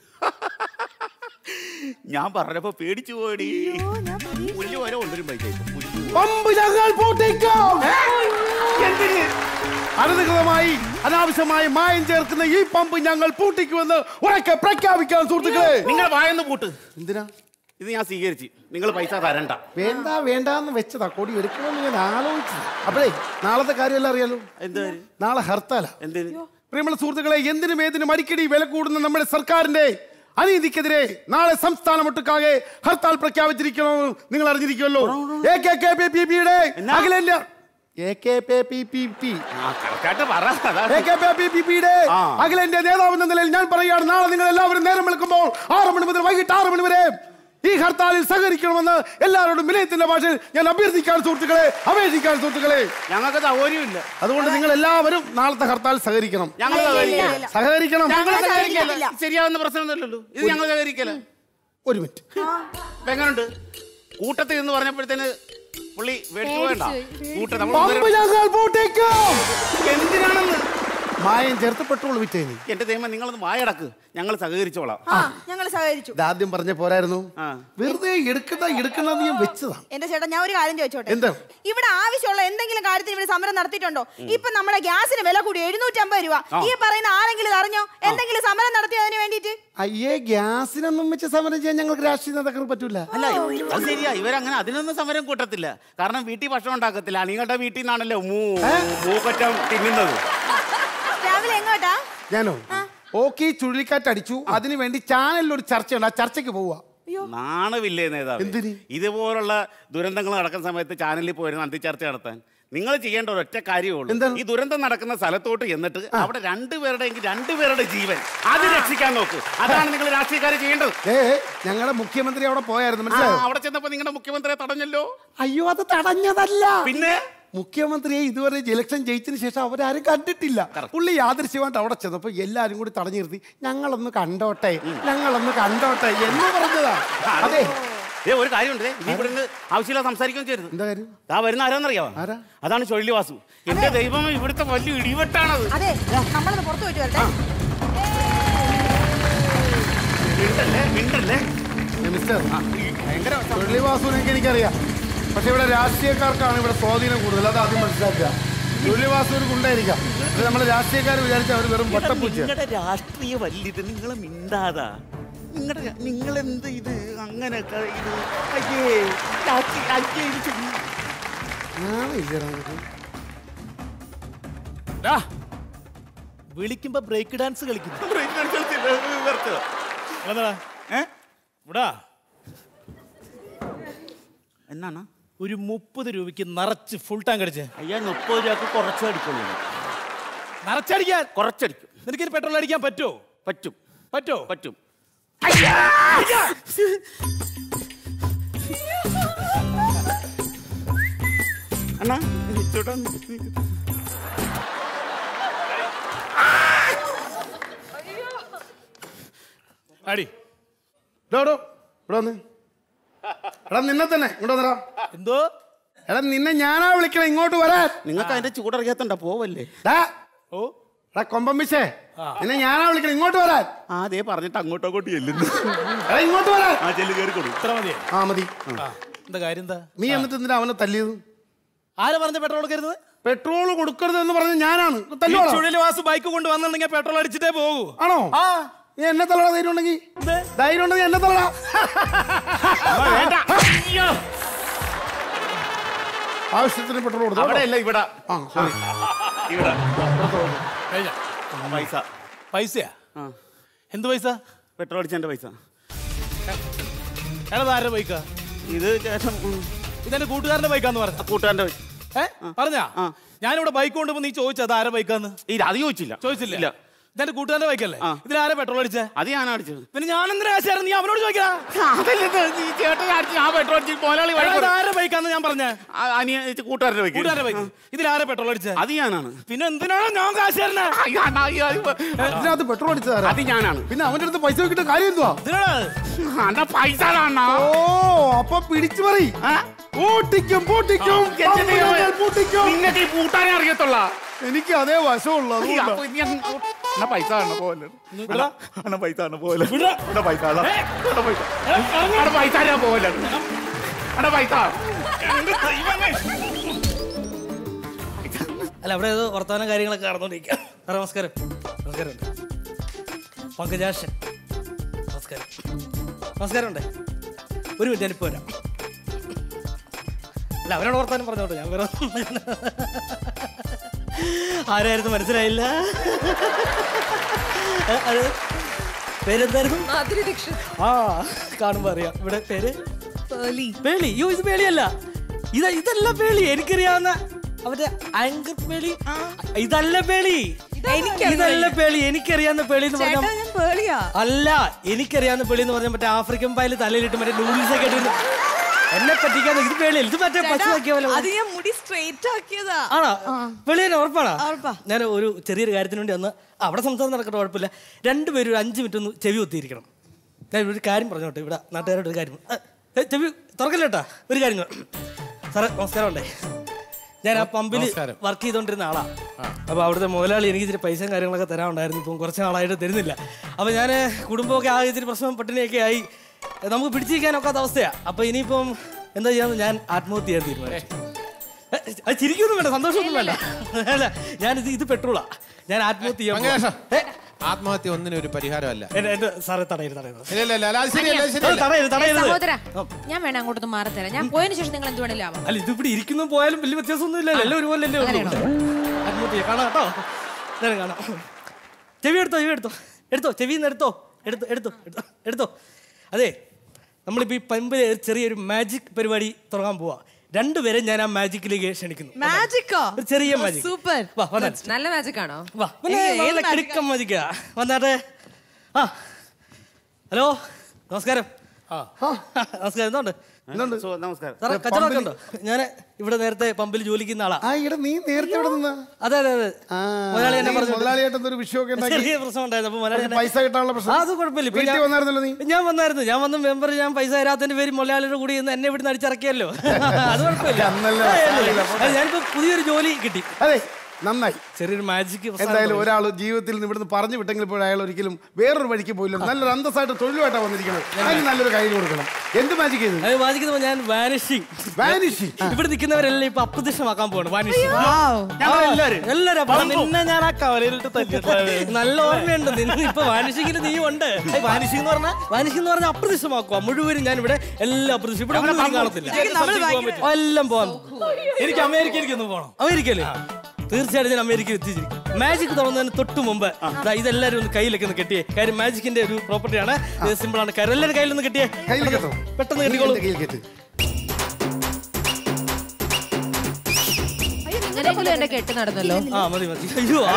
ഞാൻ പറഞ്ഞപ്പോ പേടിച്ചു പോയടി പുല്ല് വരെ കൊണ്ടുവരും പൈസ ഇപ്പൊ. പുല്ല് പമ്പ് ഞങ്ങൾ പൂട്ടിക്കാം എന്തിന് അനധികൃതമായി അനാവശ്യമായി മായം ചേർക്കുന്ന ഈ പമ്പ് ഞങ്ങൾ പൂട്ടിക്കുമെന്ന് ഉറക്കെ പ്രഖ്യാപിക്കാൻ സുഹൃത്തുക്കളെ നിങ്ങൾ വായന്ന് പൂട്ട് എന്തിനാ ഇത് ഞാൻ സ്വീകരിച്ച് നിങ്ങൾ പൈസ തരണ്ട വേണ്ട വേണ്ടാന്ന് വെച്ചതാ കൊടി എടുക്കണമെന്ന് ഞാൻ ആലോചിച്ചു അപ്പോഴേ നാളത്തെ കാര്യമെല്ലാം അറിയാലോ എന്ത് നാളെ ഹർത്താല എന്തിന് പ്രിയമുള്ള സുഹൃത്തുക്കളെ എന്തിനും ഏതിനും അടിക്കടി വില കൂടുന്ന നമ്മുടെ സർക്കാരിന്റെ അനീതിക്കെതിരെ നാളെ സംസ്ഥാനമൊട്ടുക്കാകെ ഹർത്താൽ പ്രഖ്യാപിച്ചിരിക്കണമെന്ന് നിങ്ങൾ അറിഞ്ഞിരിക്കുമല്ലോ A K K P P പിയുടെ അഖിലേന്ത്യാ A K P P P P കറക്റ്റായിട്ട് പറ A K P P P പിയുടെ അഖിലേന്ത്യാ നേതാവ് എന്ന നിലയിൽ ഞാൻ പറയുകയാണ് നാളെ നിങ്ങൾ എല്ലാവരും നേരം വിളിക്കുമ്പോൾ ആറ് മണി മുതൽ വൈകിട്ട് ആറ് മണി വരെ ഈ ഹർത്താലിൽ സഹകരിക്കണമെന്ന് എല്ലാവരോടും വിനയത്തിന്റെ ഭാഷയിൽ ഞാൻ അഭ്യർത്ഥിക്കാൻ സുഹൃത്തുക്കളെ അപേക്ഷിക്കാൻ സുഹൃത്തുക്കളെ ഞങ്ങൾക്ക് സൗകര്യമില്ല അതുകൊണ്ട് നിങ്ങൾ എല്ലാവരും നാളത്തെ ഹർത്താൽ സഹകരിക്കണം ഞങ്ങൾ സഹകരിക്കില്ല. സഹകരിക്കണം ഞങ്ങൾ സഹകരിക്കില്ല ശരിയാവുന്ന പ്രശ്നമൊന്നുമില്ലല്ലോ ഇത് ഞങ്ങൾ സഹകരിക്കല ഒരു മിനിറ്റ് അപ്പൊ എങ്ങനുണ്ട് കൂട്ടത്തിൽ എന്ന് പറഞ്ഞപ്പോഴത്തേന് പുള്ളി വേണ്ട വേണ്ട കൂട്ടം പമ്പ് നമ്മൾ ഞങ്ങൾ പൂട്ടിക്കും എന്തിനാണെന്ന് മായം ചേർത്ത് പെട്രോൾ വിറ്റേനി എന്റെ ദൈവം നിങ്ങളൊന്ന് വായടക്ക് ഞങ്ങൾ സഹകരിച്ചോളാം ആ ഞങ്ങൾ സഹകരിച്ചു ഇതാദ്യം പറഞ്ഞ പോരായിരുന്നു വെറുതെ എടുക്കണ്ട എടുക്കണ്ട ഞാൻ വെച്ചതാണ് എന്റെ ചേട്ടാ ഞാൻ ഒരു കാര്യം ചോദിച്ചോട്ടെ എന്താ? ഇവിടെ ആവശ്യമുള്ള എന്തെങ്കിലും കാര്യത്തിന് ഇവിടെ സമരം നടത്തിയിട്ടുണ്ടോ ഇപ്പൊ നമ്മുടെ ഗ്യാസിന് വില കൂടി എഴുന്നൂറ്റമ്പത് രൂപ ആ. ഈ പറയുന്ന ആരെങ്കിലും ഇത് അറിഞ്ഞോ എന്തെങ്കിലും സമരം നടത്തിയതിന് വേണ്ടിയിട്ട് അയ്യേ ഗ്യാസിനൊന്നും വെച്ച് സമരം ചെയ്യാൻ ഞങ്ങൾക്ക് രാഷ്ട്രീയ നേതാക്കൾ പറ്റൂല അല്ല അത് ശരിയാ ഇവരങ്ങനെ അതിനൊന്നും സമരം കൂട്ടത്തില്ല കാരണം വീട്ടിൽ ഭക്ഷണം ഉണ്ടാക്കത്തില്ല അണികളുടെ വീട്ടിൽ നിന്നാണല്ലോ മൂ മൂക്കറ്റം തിന്നുന്നത് രാവിലെ എങ്ങോട്ടാ ഞാനോ ഓക്കെ ചുഴലിക്കാറ്റ് അടിച്ചു അതിനു വേണ്ടി ചാനലിൽ ഒരു ചർച്ചയുണ്ട് ആ ചർച്ചയ്ക്ക് പോവുക നാണമില്ലേ നേതാവ് ഇതുപോലുള്ള ദുരന്തങ്ങൾ നടക്കുന്ന സമയത്ത് ചാനലിൽ പോയിരുന്ന അന്തിച്ചർച്ച നടത്താൻ നിങ്ങൾ ചെയ്യേണ്ട ഒരൊറ്റ കാര്യമുള്ളൂ ഈ ദുരന്തം നടക്കുന്ന സ്ഥലത്തോട്ട് എന്നിട്ട് അവിടെ രണ്ടുപേരുടെ എങ്കിൽ രണ്ടുപേരുടെ ജീവൻ അത് രക്ഷിക്കാൻ നോക്ക് അതാണ് നിങ്ങൾ രാഷ്ട്രീയക്കാരെ ചെയ്യേണ്ടത് ഏ ഞങ്ങളുടെ മുഖ്യമന്ത്രി അവിടെ പോയായിരുന്നു ആ, മനസ്സിലായോ അവിടെ ചെന്നപ്പോ നിങ്ങളുടെ മുഖ്യമന്ത്രിയെ തടഞ്ഞല്ലോ അയ്യോ അത് തടഞ്ഞതല്ല പിന്നെ മുഖ്യമന്ത്രിയെ ഇതുവരെ ഇലക്ഷൻ ജയിച്ചതിന് ശേഷം അവരാരും കണ്ടിട്ടില്ല പുള്ളി യാദൃശ്യമായിട്ട് അവിടെ ചെന്നപ്പോ എല്ലാരും കൂടി തടഞ്ഞു നിർത്തി ഞങ്ങളൊന്ന് കണ്ടോട്ടെ ഞങ്ങളൊന്ന് കണ്ടോട്ടെ എന്ന് പറഞ്ഞതാ അതെ ഏ ഒരു കാര്യമുണ്ട് നീ ഇവിടെ നിന്ന് ആവശ്യമില്ല സംസാരിക്കുകയും ചെയ്യരുത് എന്താ കാര്യം ആ വരുന്ന ആരാന്നറിയാവോ അതാണ് ചൊല്ലി വാസു എന്റെ ദൈവമേ ഇവിടുത്തെ വലിയ ഇടിവെട്ടാണത് അതെ നമ്മളൊന്ന് പുറത്തു പോയിട്ട് വരട്ടെ മിണ്ടല്ലേ മിണ്ടല്ലേ മിസ്റ്റർ മുരളിവാസുവിനൊക്കെ എനിക്കറിയാം പക്ഷെ ഇവിടെ രാഷ്ട്രീയക്കാർക്കാണ് ഇവിടെ സ്വാധീനം കൂടുതൽ അത് ആദ്യം മനസ്സിലാക്കുക മുരളിവാസു ഒരു ഗുണ്ടായിരിക്കാം പക്ഷെ നമ്മളെ രാഷ്ട്രീയക്കാർ വിചാരിച്ച അവർ വെറും വട്ടപ്പൂച്ച നിങ്ങളുടെ രാഷ്ട്രീയ വല്യത് നിങ്ങൾ മിണ്ടാതാ നിങ്ങളുടെ നിങ്ങൾ എന്ത് ഇത് അങ്ങനെ ഇത് അയ്യേ രാഷ്ട്രീയ- അയ്യേ ഇത് ചുമ്മാ. വിളിക്കുമ്പോ ബ്രേക്ക് ഡാൻസ് കളിക്കുന്നു ബ്രേക്ക് ഡാൻസ് കളിച്ചില്ല, വെറുതെ. ഇവിടാ എന്നാണ് ഒരു മുപ്പത് രൂപയ്ക്ക് നിറച്ച് ഫുൾ ടാങ്ക് അടിച്ച് അയ്യാ മുപ്പത് രൂപക്ക് കുറച്ച് അടിക്കുള്ളൂ നിറച്ചടിക്കാൻ കുറച്ചടിക്കും നിനക്ക് പെട്രോൾ അടിക്കാൻ പറ്റുമോ പറ്റും പറ്റോ പറ്റും അണ്ണാ ചേട്ടാ അടി ഡോടോ ഇവിടെ വന്ന് എടാ നിന്നെ തന്നെ ഇങ്ങോട്ട് വന്നടാ എന്തോ എടാ നിന്നെ ഞാനാ വിളിക്കണം ഇങ്ങോട്ട് വരാൻ നിങ്ങൾക്ക് അതിന്റെ ചൂടറിയാത്തണ്ട പോവല്ലേ ഡാ. എടാ കൊമ്പമ്മിച്ചേ നിന്നെ ഞാനാ വിളിക്കണം ഇങ്ങോട്ട് വരാൻ ആ അതേ പറഞ്ഞിട്ട് അങ്ങോട്ടോ അങ്ങോട്ട് ചെല്ലുന്നു എടാ ഇങ്ങോട്ട് വരാൻ ആ ചെല്ലു കയറി കൊടുക്കും ഇത്ര മതിയോ ആ മതി എന്താ കാര്യം എന്താ നീ എന്നിട്ട് എന്തിനാ അവനെ തല്ലിയത് ആരാ പറഞ്ഞ പെട്രോൾ എടുക്കരുത് പെട്രോൾ കൊടുക്കരുത് എന്ന് പറഞ്ഞ ഞാനാണ് ഈ തല്ലുവാണോ? ചുഴലിവാസ് ബൈക്ക് കൊണ്ട് വന്നിട്ടുണ്ടെങ്കിൽ പെട്രോൾ അടിച്ചിട്ടേ പോകൂ ആണോ ആ നീ എന്നെ തള്ളടാ ധൈര്യം ഉണ്ടെങ്കിൽ ധൈര്യം ഉണ്ടെങ്കിൽ എന്നെ തള്ളടാ വേണ്ട ആവശ്യത്തിന് പെട്രോൾ കൊടുത്തു അവിടെ അല്ല ഇവിടെ ആ sorry. ഇവിടെ കഴിഞ്ഞ പൈസ പൈസയാ ആ എന്ത് പൈസ പെട്രോൾ അടിച്ചതിന്റെ പൈസ എടാ ആരുടെ ബൈക്കാ ഇത് ചേട്ടൻ ഉം, ഇതെന്റെ കൂട്ടുകാരന്റെ ബൈക്കാന്ന് പറഞ്ഞു കൂട്ടുകാരന്റെ പൈസ ഏ പറഞ്ഞാ ഞാനിവിടെ ബൈക്ക് കൊണ്ടുപോ നീ ചോദിച്ചത് ആരെ ബൈക്കാന്ന് ഇല്ല അത് ചോദിച്ചില്ല ചോദിച്ചില്ല ഇല്ല ഇതെന്റെ കൂട്ടുകാരന്റെ ബൈക്കല്ലേ ഇതിലാരെ പെട്രോൾ അടിച്ചേ അത് ഞാനാ അടിച്ചത് പിന്നെ ഞാൻ എന്തിനാ കാശായിരുന്നു നീ അവനോട് ചോദിക്കാ അതല്ല ഇത്, ഈ ചേട്ടൻ അടിച്ച് ആ പെട്രോൾ അടിച്ച് മുതലാളി വഴക്ക് പറയും. ആരെ ബൈക്കാന്ന് ഞാൻ പറഞ്ഞേ ആ, അനിയ ഇത് കൂട്ടുകാരന്റെ ബൈക്ക് കൂട്ടുകാരന്റെ ബൈക്ക് ഇതിലാരെ പെട്രോൾ അടിച്ചേ അത് ഞാനാണ് പിന്നെ എന്തിനാണ് ഞാൻ കാശായിരുന്നേ അയ്യോ, അണ്ണാ, അയ്യോ, അയ്യോ. ഇതിനകത്ത് പെട്രോൾ അടിച്ചതാരാ അത് ഞാനാണ് പിന്നെ അവന്റെ അടുത്ത് പൈസ വെക്കിട്ട് കാര്യം എന്തുവാ അണ്ണാ പൈസ അണ്ണാ ഓ അപ്പൊ പിടിച്ചു പറ പൂട്ടിക്കും പൂട്ടിക്കും എന്റെ ദൈവമേ. പമ്പുകൾ പൂട്ടിക്കും നിങ്ങൾക്ക് ഈ പൂട്ടാനേ അറിയത്തുള്ള എനിക്ക് അതേ വശമുള്ളൂ അതുകൊണ്ടാ. അണ്ണ പൈസ അണ്ണ പോലെ അണ്ണ പൈസ അണ്ണ പോലെ അണ്ണ പൈസ അണ്ണ അണ്ണ പൈസ അണ്ണ പൈസ അണ്ണ പോലെ അണ്ണ പൈസ അല്ല അവിടെ ഏതോ വർത്തമാനം കാര്യങ്ങളൊക്കെ നടന്നുകൊണ്ടിരിക്കുക സാറേ നമസ്കാരം നമസ്കാരം പങ്കജാഷൻ നമസ്കാരം നമസ്കാരം ഉണ്ടേ ഒരു മിനിറ്റ് ഞാനിപ്പോ വരാം അല്ല അവരോട് വർത്താനം പറഞ്ഞോട്ടെ ഞാൻ വേറെ ആരായിരുന്നു മനസ്സിലായില്ല ഏ, അത് പേരെന്തായിരുന്നു മാധുരി ദീക്ഷിത് ആ കാണുമ്പോ അറിയാം ഇവിടെ പേര് പേളി പേളി അയ്യോ ഇത് പേളിയല്ല ഇത് ഇതല്ല പേളി എനിക്കറിയാവുന്ന അവന്റെ ആങ്കർ പേളി ഇതല്ല പേളി ഇതല്ല പേളി എനിക്കറിയാവുന്ന പേളി എന്ന് ചേട്ടാ പറഞ്ഞാൽ ഞാൻ പേളിയാ അല്ല എനിക്കറിയാവുന്ന പേളി എന്ന് പറഞ്ഞാൽ മറ്റേ ആഫ്രിക്കൻ പായൽ തലയിലിട്ട് മറ്റേ നൂഡിൽസ് ഒക്കെ ഇട്ടിട്ട് എന്നെ പറ്റിക്കാന്ന് ഇത് പേളിയല്ല ഇത് മറ്റേ പശു ആക്കിയ പോലെ അത് ഞാൻ മുടി സ്ട്രെയിറ്റ് ആക്കിയതാ ആണോ വെളിയെ ഉറപ്പാണോ ഉറപ്പാ. ഞാൻ ഒരു ചെറിയൊരു കാര്യത്തിന് വേണ്ടി വന്ന് ആ, അവിടെ സംസാരം നടക്കട്ടെ കുഴപ്പമില്ല രണ്ടുപേരും ഒരു അഞ്ച് മിനിറ്റ് ഒന്ന് ചെവി ഒത്തിയിരിക്കണം ഞാൻ ഒരു കാര്യം പറഞ്ഞോട്ടെ ഇവിടെ നാട്ടുകാരോട് ഒരു കാര്യം ആ, ഏ, ചെവി തുറക്കല്ല കേട്ടാ ഒരു കാര്യം കൂടെ. സാറേ നമസ്കാരം ഉണ്ടേ ഞാൻ ആ പമ്പിൽ വർക്ക് ചെയ്തുകൊണ്ടിരുന്ന ആളാ അപ്പോൾ അവിടുത്തെ മുതലാളി എനിക്ക് ഇച്ചിരി പൈസയും കാര്യങ്ങളൊക്കെ തരാനുണ്ടായിരുന്നു ഇപ്പം കുറച്ച് നാളായിട്ട് തരുന്നില്ല അപ്പോൾ ഞാൻ കുടുംബമൊക്കെ ആകെ ഇച്ചിരി പ്രശ്നം പട്ടിണിയൊക്കെ ആയി നമുക്ക് പിടിച്ചിരിക്കാനൊക്കാത്ത അവസ്ഥയാണ് അപ്പോൾ ഇനിയിപ്പം എന്താ ചെയ്യാന്ന് ഞാൻ ആത്മഹത്യ ചെയ്യാൻ തീരുമാനിച്ചു ഏ, അത് ചിരിക്കൊന്നും വേണ്ട സന്തോഷമൊന്നും വേണ്ട അല്ല ഞാനിത് ഇത് പെട്രോളാ ഞാൻ ആത്മഹത്യ ചെയ്യാൻ മങ്കേഷ, പോവാ. ഏ, ആത്മഹത്യ ഒന്നിനും ഒരു പരിഹാരമല്ല എന്റെ എന്റെ സാറേ തടയരുത് തടയരുത് ഇല്ല ഇല്ല ഇല്ല അത് ശരിയല്ല അത് ഏ, ശരിയല്ല തടയരുത് തടയരുത് സഹോദര ഞാൻ വേണം അങ്ങോട്ടൊന്ന് മാറി തരാം ഞാൻ പോയതിനു ശേഷം നിങ്ങൾ എന്ത് വേണേലും ആവാം അല്ല ഇതിവിടെ ഇരിക്കുന്നു പോയാലും വലിയ വ്യത്യാസമൊന്നും ഇല്ലല്ലോ എല്ലാം ഒരുപോലെ അല്ലേ ഉള്ളൂ ആത്മഹത്യ ചെയ്യാം. കാണാം കേട്ടോ എന്തായാലും കാണാം ചെവി എടുത്തോ ചെവി എടുത്തോ എടുത്തോ ചെവിയിൽ നിന്ന് എടുത്തോ എടുത്തോ എടുത്തോ എടുത്തോ എടുത്തോ അതെ നമ്മളിപ്പോൾ ഈ പമ്പിൽ ചെറിയൊരു മാജിക് പരിപാടി തുടങ്ങാൻ പോവാ രണ്ടുപേരെ ഞാൻ ആ മാജിക്കിലേക്ക് ക്ഷണിക്കുന്നു മാജിക്കോ ഒരു ചെറിയ മാജിക് സൂപ്പർ വാ വന്നാട്ടെ നല്ല മാജിക് ആണോ വാ പിന്നെ നല്ല കിടുക്കം മാജിക്കാ വന്നാട്ടെ ആ ഹലോ നമസ്കാരം നമസ്കാരം എന്തുണ്ട് എന്തുണ്ട് സോ, നമസ്കാരം സാറേ കച്ചവടമൊക്കെ ഉണ്ടോ ഞാൻ ഇവിടെ നേരത്തെ പമ്പിൽ ജോലിക്കുന്ന ആളാ ആ ഇവിടെ നീ നേരത്തെ ഇവിടെ നിന്നാ അതെ അതെ അതെ മുതലാളി എന്നെ പറഞ്ഞു മുതലാളിയായിട്ട് എന്തൊരു വിഷയമൊക്കെ ഉണ്ടാക്കി ചെറിയ പ്രശ്നം ഉണ്ടായിരുന്നു അപ്പൊ മുതലാളി എന്നെ- പൈസ കിട്ടാനുള്ള പ്രശ്നം ആ, അത് കുഴപ്പമില്ല ഇപ്പൊ വീട്ടിൽ ഞാൻ- വന്നായിരുന്നല്ലോ നീ ഞാൻ വന്നായിരുന്നു ഞാൻ വന്ന മെമ്പർ ഞാൻ പൈസ തരാത്തതിന്റെ പേര് മുതലാളിയുടെ കൂടി ഇന്ന് എന്നെ ഇവിടുന്ന് അടിച്ചിറക്കിയല്ലോ അത് കുഴപ്പമില്ല അന്നല്ലേ ആ, ഇല്ല, ഇല്ല. സാരമില്ല. അത് ഞാനിപ്പോ പുതിയൊരു ജോലി കിട്ടി അതെ നന്നായി ചെറിയൊരു മാജിക് എന്തായാലും ഒരാൾ ജീവിതത്തിൽ നിന്ന് ഇവിടുന്ന് പറഞ്ഞു വിട്ടെങ്കിൽ പോലും അയാൾ ഒരിക്കലും വേറൊരു വഴിക്ക് പോയില്ല നല്ലൊരു അന്തസ്സായിട്ട് തൊഴിലുമായിട്ടാണ് വന്നിരിക്കുന്നത് അതിന് നല്ലൊരു കൈ കൊടുക്കണം എന്ത് മാജിക് ചെയ്തു അത് മാജിക് ഞാൻ വാനിഷിങ് വാനിഷിങ് ഇവിടെ നിൽക്കുന്നവരെല്ലാം ഇപ്പൊ അപ്രത്യക്ഷമാക്കാൻ പോവാണ് വാനിഷിങ് എല്ലാരും എല്ലാരും അപ്പൊ നിന്നെ ഞാൻ ആ കവലയിലിട്ട് തല്ലിയിട്ടാണ്. നല്ല ഓർമ്മയുണ്ട് നിന്നെ ഇപ്പൊ വാനിഷിങ്ങിൽ നീ ഉണ്ട് വാനിഷിംഗ് എന്ന് പറഞ്ഞാൽ വാനിഷിംഗ് എന്ന് പറഞ്ഞാൽ അപ്രത്യക്ഷമാക്കുക മുഴുവനും ഞാൻ ഇവിടെ എല്ലാം അപ്രത്യക്ഷം ഇവിടെ ഒന്നും ഇനി കാണത്തില്ല എല്ലാം പോകാൻ എനിക്ക് അമേരിക്കയിലേക്ക് ഒന്ന് പോകണം അമേരിക്കയില് തീർച്ചയായിട്ടും ഞാൻ അമേരിക്കയിൽ എത്തിച്ചിരിക്കും മാജിക് തുടങ്ങുന്നതിന് തൊട്ട് മുമ്പ് ദാ ഇതെല്ലാരും ഒന്ന് കയ്യിലൊക്കെ ഒന്ന് കെട്ടിയേ കാര്യം മാജിക്കിന്റെ ഒരു പ്രോപ്പർട്ടിയാണ് ഇത് സിമ്പിൾ ആണ് കാര്യം എല്ലാവരും കയ്യിലൊന്ന് കെട്ടിയേ കയ്യിൽ കേട്ടോ പെട്ടെന്ന് കെട്ടിക്കോളൂ കയ്യിൽ കെട്ട് ഇങ്ങനെ പോലും എന്റെ കെട്ട് നടന്നല്ലോ ആ മതി മതി അയ്യോ ആ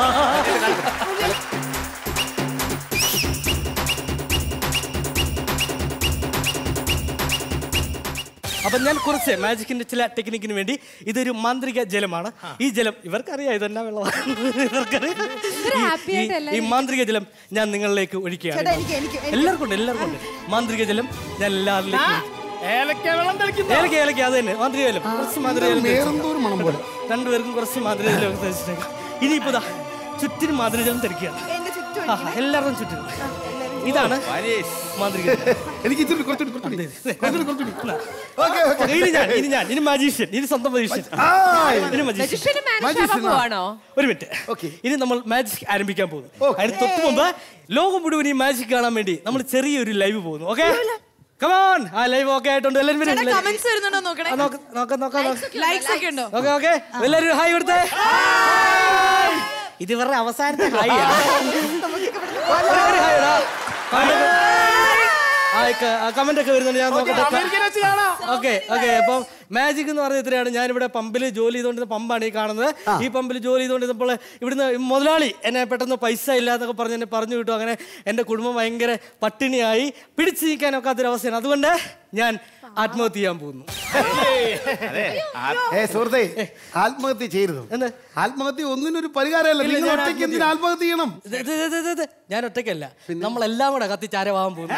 അപ്പൊ ഞാൻ കുറച്ച് മാജിക്കിന്റെ ചില ടെക്നിക്കിന് വേണ്ടി ഇതൊരു മാന്ത്രിക ജലമാണ് ഈ ജലം ഇവർക്കറിയാം ഇതെന്നാ വെള്ളമാണ് ഇവർക്കറിയാം happy ഈ- ആയിട്ട് ഈ- ഈ മാന്ത്രിക ജലം ഞാൻ നിങ്ങളിലേക്ക് ഒഴിക്കുകയാണ് എനിക്ക് എനിക്ക് എല്ലാവർക്കും ഉണ്ട് എല്ലാവർക്കും ഉണ്ട് മാന്ത്രിക ജലം ഞാൻ എല്ലാവരിലേക്കും ഏലക്ക വെള്ളം ഏലക്ക ഏലക്ക അത് തന്നെ മാന്ത്രിക ജലം കുറച്ച് മാന്ത്രിക ജലം തേച്ച് വേറെന്തോ ഒരു മണം പോലെ രണ്ടുപേർക്കും കുറച്ച് മാന്ത്രിക ജലം തേച്ചിട്ടേക്കാം ഇനിയിപ്പോ ദാ ചുറ്റിനും മാന്ത്രിക ജലം തിരക്കുകയാണ് എന്റെ ചുറ്റും ആ, എല്ലാവരും ചുറ്റിനും ഇതാണ് മാന്ത്രിക ജലം. എനിക്ക് ഇച്ചിരി കുറച്ചുകൂടി കുറച്ചുകൂടി കുറച്ചുകൂടി കുറച്ചുകൂടി ഓക്കെ ഓക്കെ ഇനി ഞാൻ ഇനി ഞാൻ ഇനി മജീഷ്യൻ ഇനി സ്വന്തം മജീഷ്യൻ ഇനി മജീഷ്യൻ മനുഷ്യന് Magician മാനേജ് ആ. പോവാണോ ഒരു മിനിറ്റ് Okay. ഇനി നമ്മൾ മാജിക് ആരംഭിക്കാൻ പോകുന്നു അതിന് തൊട്ട് മുമ്പ് ലോകം മുഴുവൻ ഈ മാജിക് കാണാൻ വേണ്ടി നമ്മൾ ചെറിയൊരു ലൈവ് പോകുന്നു ഓക്കെ കമോൺ ആ ലൈവ് ഓക്കെ ആയിട്ടുണ്ട് എല്ലാവരും വരും. കമന്റ്സ് വരുന്നുണ്ടോ നോക്കണേ ആ, നോക്ക്, നോക്കാം നോക്കാം ലൈക്സ് ഒക്കെ ഉണ്ടോ ഓക്കെ ഓക്കെ എല്ലാവരും ഹായ് കൊടുത്തേ ഇത് ഇവരുടെ അവസാനത്തെ ഹായ് കമന്റ് ഒക്കെ വരുന്നുണ്ട് ഞാൻ നോക്കട്ടെ ഓക്കെ ഓക്കെ അപ്പം മാജിക് എന്ന് പറഞ്ഞ ഇത്രയാണ് ഞാനിവിടെ പമ്പിൽ ജോലി ചെയ്തുകൊണ്ടിരുന്ന പമ്പാണ് ഈ കാണുന്നത് ഈ പമ്പിൽ ജോലി ചെയ്തുകൊണ്ടിരുന്നപ്പോൾ ഇവിടുന്ന് മുതലാളി എന്നെ പെട്ടെന്ന് പൈസ ഇല്ല എന്നൊക്കെ പറഞ്ഞ് എന്നെ പറഞ്ഞു വിട്ടു അങ്ങനെ എൻ്റെ കുടുംബം ഭയങ്കര പട്ടിണിയായി പിടിച്ചു നിൽക്കാനൊക്കാത്തൊരവസ്ഥയാണ് അതുകൊണ്ട് ഞാൻ ആത്മഹത്യ ചെയ്യാൻ പോകുന്നു ഏ സുഹൃത്തെ ആത്മഹത്യ ചെയ്യരുത് എന്ത്? ആത്മഹത്യ ഒന്നിനൊരു പരിഹാരമല്ല ഇല്ല, നിങ്ങൾ ഞാൻ ഒറ്റയ്ക്ക് എന്തിനാ ആത്മഹത്യ ചെയ്യണം ഇത് ഇത് ഇത് ഇത് ഇത് ഞാൻ ഒറ്റയ്ക്കല്ല നമ്മളെല്ലാം കൂടെ കത്തിച്ചാരവാൻ പോകുന്നു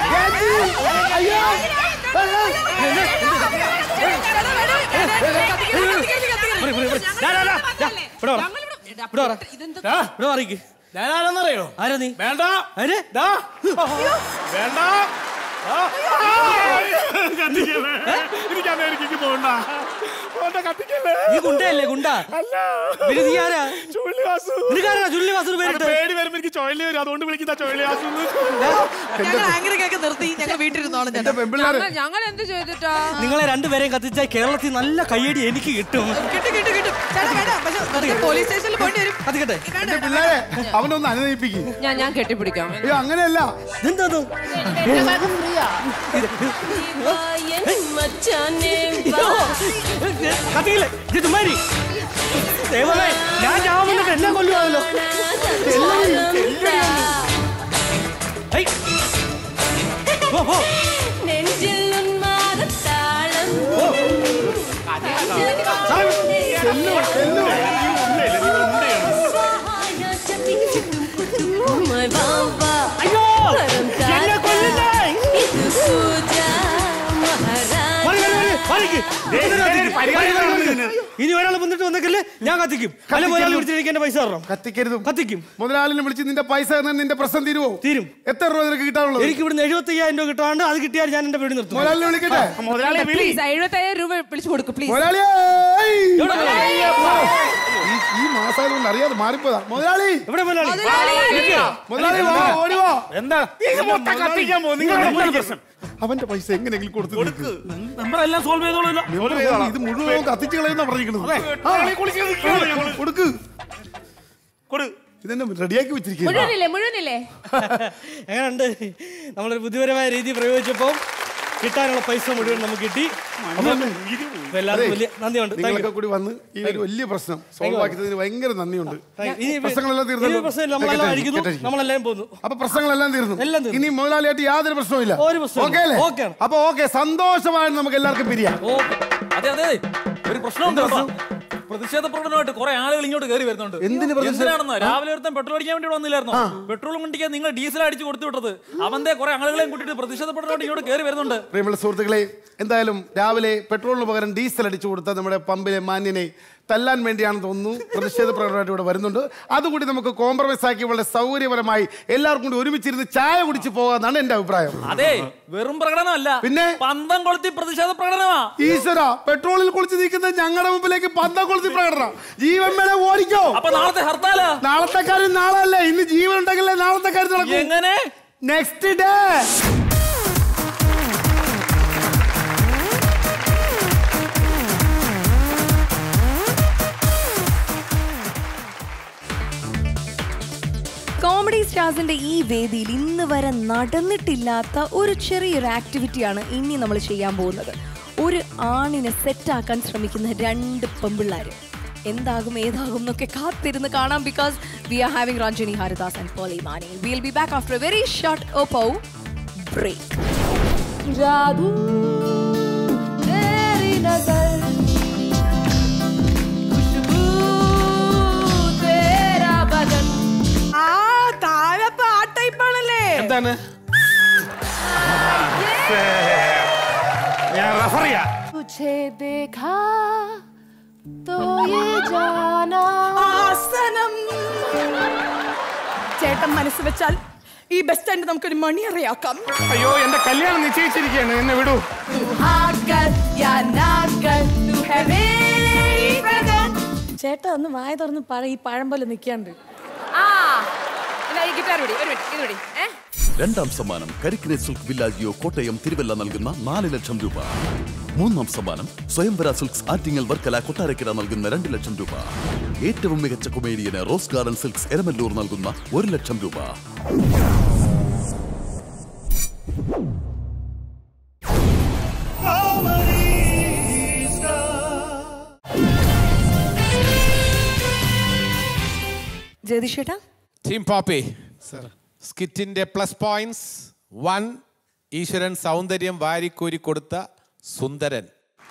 ഇവിടെ, ഇവിടെ, ഇവിടെ. ഡാ, ഡാ, ഡാ, ഡാ, ഇവിടെ വാ. ഇവിടെ വാ. ഡാ, ഇവിടെ മാറിക്ക് ഞാനാണെന്നറിയോ ആരാ നീ വേണ്ട ആര് ദാ. വേണ്ട എനിക്ക് അമേരിക്കക്ക് പോകണ്ട പോണ്ട കത്തിക്കല്ലേ നീ ഗുണ്ടയല്ലേ ഗുണ്ട പിന്നെ നീ ആരാ ചുഴലിവാസു നിനക്കാരാ ചുള്ളിവാസു പേരിട്ട് പേടി വരുമ്പോ എനിക്ക് ചുഴലി വരും അതുകൊണ്ട് വിളിക്കുന്ന ചുഴലിവാസു ഞങ്ങൾ ആങ്കറിംഗ് ഒക്കെ നിർത്തി ഞങ്ങൾ വീട്ടിലിരുന്നോളാം എന്റെ പെമ്പിള്ളാര് ഞങ്ങൾ- ഞങ്ങൾ എന്ത് ചെയ്തിട്ടാ നിങ്ങളെ രണ്ടുപേരെയും കത്തിച്ചാൽ കേരളത്തിൽ നല്ല കയ്യടി എനിക്ക് കിട്ടും കിട്ടും കിട്ടും കിട്ടും ചേട്ടാ വേണ്ട പക്ഷെ വെറുതെ പോലീസ് സ്റ്റേഷനിൽ പോയിട്ട് വരും കത്തിക്കട്ടെ എന്റെ പിള്ളേരെ അവനൊന്ന് അനുനയിപ്പിക്കും ഞാൻ ഞാൻ കെട്ടിപ്പിടിക്കാം അയ്യോ അങ്ങനെയല്ല ഇതെന്താ കത്തിക്കില്ലേ ഇത് ചുമ്മാരി ദൈവമേ ഞാൻ ചാവാൻ വന്നിട്ട് എന്നെ കൊല്ലുവാണല്ലോ ഏയ്. ഓ, ഓ. ഓ. സാറേ, ചെല്ലു ചെല്ലു അയ്യോ എന്നെ കൊല്ലുന്നേ മറി, മറി, മറി, മറിക്ക്. ഇനി ഒരാൾ വന്നിട്ട് വന്നേക്കല്ലേ ഞാൻ കത്തിക്കും അല്ലെ ഒരാൾ വിളിച്ചിട്ട് എനിക്ക് എന്റെ പൈസ തരണം കത്തിക്കരുതും കത്തിക്കും മുതലാളിനെ വിളിച്ച് നിന്റെ പൈസ തന്നാൽ നിന്റെ പ്രശ്നം തീരുവോ തീരും എത്ര രൂപ നിനക്ക് കിട്ടാനുള്ളത് എനിക്ക് ഇവിടുന്ന് എഴുപത്തി അയ്യായിരം രൂപ കിട്ടാണ്ട് അത് കിട്ടിയാൽ ഞാൻ എന്റെ വീട് നിർത്തും മുതലാളിനെ വിളിക്കട്ടെ മുതലാളി വിളി പ്ലീസ് എഴുപത്തയ്യായിരം രൂപ വിളിച്ചു കൊടുക്കും പ്ലീസ് മുതലാളിയേ എവിടെ മുതലാളി? ഈ ഈ മാസം കൊണ്ട് അറിയാതെ മാറിപ്പോതാ മുതലാളി എവിടെ മുതലാളി മുതലാളി വാ ഓടി വാ എന്താ ഇത് മൊത്തം കത്തിക്കാൻ പോകും നിങ്ങൾ പ്രശ്നം അവന്റെ പൈസ എങ്ങനെയെങ്കിലും കൊടുത്തു കൊടുക്ക് എല്ലാം സോൾവ് ചെയ്തോളൂ ഇത് മുഴുവൻ കത്തിച്ച് കളയുന്ന പറഞ്ഞിരിക്കുന്നത് ആ, കൊടുക്ക് കൊടു ഇതെന്നെ റെഡിയാക്കി വെച്ചിരിക്കുന്നു മുഴുവനില്ലേ മുഴുവനില്ലേ എങ്ങനെയുണ്ട് നമ്മളൊരു ബുദ്ധിപരമായ രീതി പ്രയോഗിച്ചപ്പോൾ കിട്ടാനുള്ള പൈസ മുഴുവൻ നമുക്ക് കിട്ടി അപ്പൊ എല്ലാവർക്കും വലിയ നന്ദിയുണ്ട് Thank you. നിങ്ങളൊക്കെ കൂടി വന്ന് ഈ ഒരു വലിയ പ്രശ്നം സോൾവ് ആക്കിയതിന് ഭയങ്കര നന്ദിയുണ്ട് Thank you. ഇനി പ്രശ്നങ്ങളെല്ലാം ഇനി തീർന്നല്ലോ പ്രശ്നമില്ല നമ്മളെല്ലാം അടിക്കുന്നു കേട്ടിരിക്കും. നമ്മളെല്ലാം പോകുന്നു അപ്പൊ പ്രശ്നങ്ങളെല്ലാം തീർന്നു എല്ലാം തീർന്നു. ഇനി മുതലാളിയായിട്ട് യാതൊരു പ്രശ്നവുമില്ല ഒരു പ്രശ്നവുമില്ല. ഓക്കെ അല്ലേ Okay ആണ്. അപ്പൊ ഓക്കെ സന്തോഷമായിട്ട് നമുക്ക് എല്ലാവർക്കും പിരിയാം ഓ അതെ അതെ ഒരു പ്രശ്നമുണ്ട് കേട്ടോ. പ്രതിഷേധ പ്രകടനമായിട്ട് കുറെ ആളുകൾ ഇങ്ങോട്ട് കയറി വരുന്നുണ്ട് എന്തിന് പ്രതിഷേധം? എന്തിനാണെന്ന് രാവിലെ ഒരുത്തൻ പെട്രോൾ അടിക്കാൻ വേണ്ടി ഇവിടെ വന്നില്ലായിരുന്നോ പെട്രോൾ വണ്ടിക്ക് നിങ്ങൾ ഡീസൽ അടിച്ചു കൊടുത്തു വിട്ടത് അവന്റെ കുറെ ആളുകളെയും കൂട്ടിയിട്ട് പ്രതിഷേധ പ്രകടനമായിട്ട് ഇങ്ങോട്ട് കയറി വരുന്നുണ്ട് പ്രിയമുള്ള സുഹൃത്തുക്കളെ എന്തായാലും രാവിലെ പെട്രോളിന് പകരം ഡീസൽ അടിച്ചു കൊടുത്ത നമ്മുടെ പമ്പിലെ മാന്യനെ തല്ലാൻ വേണ്ടിയാണെന്ന് തോന്നുന്നു പ്രതിഷേധ പ്രകടനമായിട്ട് ഇവിടെ വരുന്നുണ്ട് അതുകൂടി നമുക്ക് കോംപ്രമൈസ് ആക്കി വളരെ സൗകര്യപരമായി എല്ലാവർക്കും കൂടി ഒരുമിച്ചിരുന്ന് ചായ കുടിച്ച് പോകാന്നാണ് എന്റെ അഭിപ്രായം അതെ വെറും പ്രകടനമല്ല പിന്നെ? പന്തം കൊളുത്തി പ്രതിഷേധ പ്രകടനമാ ഈശ്വര പെട്രോളിൽ കുളിച്ച് നിൽക്കുന്ന ഞങ്ങളുടെ മുമ്പിലേക്ക് പന്തം കുളിച്ച് പ്രകടനം ജീവൻ വേണേ ഓടിക്കോ അപ്പൊ നാളത്തെ ഹർത്താലാ നാളത്തെ കാര്യം നാളെ അല്ലേ ഇന്ന് ജീവൻ ഉണ്ടെങ്കിലേ നാളത്തെ കാര്യം നടക്കും എങ്ങനെ നെക്സ്റ്റ് ഡേ കോമഡി സ്റ്റാർസിന്റെ ഈ വേദിയിൽ ഇന്ന് വരെ നടന്നിട്ടില്ലാത്ത ഒരു ചെറിയൊരു ആക്ടിവിറ്റിയാണ് ഇനി നമ്മൾ ചെയ്യാൻ പോകുന്നത് ഒരു ആണിനെ സെറ്റാക്കാൻ ശ്രമിക്കുന്ന രണ്ട് പെമ്പിള്ളാര് എന്താകും ഏതാകും എന്നൊക്കെ കാത്തിരുന്ന് കാണാം because we are having Ranjini Haridas and Pearly Maaney will be back after a very short Oppo break जादू तेरी नजर खुशबू तेरा बदन ആ താഴെ ആ ടൈപ്പാണല്ലേ എന്താണ് ഞാൻ റെഫർ ചെയ്യാം तुझे देखा तो ये जाना ആസനം ചേട്ടൻ മനസ്സ് വെച്ചാൽ ഈ ബസ് സ്റ്റാൻഡ് നമുക്കൊരു മണിയറയാക്കാം അയ്യോ എന്റെ കല്യാണം നിശ്ചയിച്ചിരിക്കുകയാണ് എന്നെ വിടൂ ആകർ യാ നാകർ തു ഹേ മേരി പ്രഗൻ ചേട്ടാ ഒന്ന് വായ തുറന്ന് പറ ഈ പഴം പോലെ നിൽക്കാണ്ട് ആ എന്നാ ഈ ഗിറ്റാർ പിടി ഒരു മിനിറ്റ് ഇത് പിടി ഏ രണ്ടാം സമ്മാനം കരിക്കിനെ സിൽക്ക് വില്ലാജിയോ കോട്ടയം തിരുവല്ല നൽകുന്ന നാല് ലക്ഷം രൂപ മൂന്നാം സമ്മാനം സ്വയംവര സിൽക്സ് ആറ്റിങ്ങൽ വർക്കല കൊട്ടാരക്കര നൽകുന്ന രണ്ട് ലക്ഷം രൂപ ഏറ്റവും മികച്ച കൊമേഡിയന് റോസ് ഗാർഡൻ സിൽക്സ് എരമല്ലൂർ നൽകുന്ന ഒരു ലക്ഷം രൂപ ജഗദീഷേട്ടാ ടീം പോപ്പി സ്കിറ്റിന്റെ പ്ലസ് പോയിന്റ്സ് വൺ ഈശ്വരൻ സൗന്ദര്യം വാരിക്കോരി കൊടുത്ത Sundaran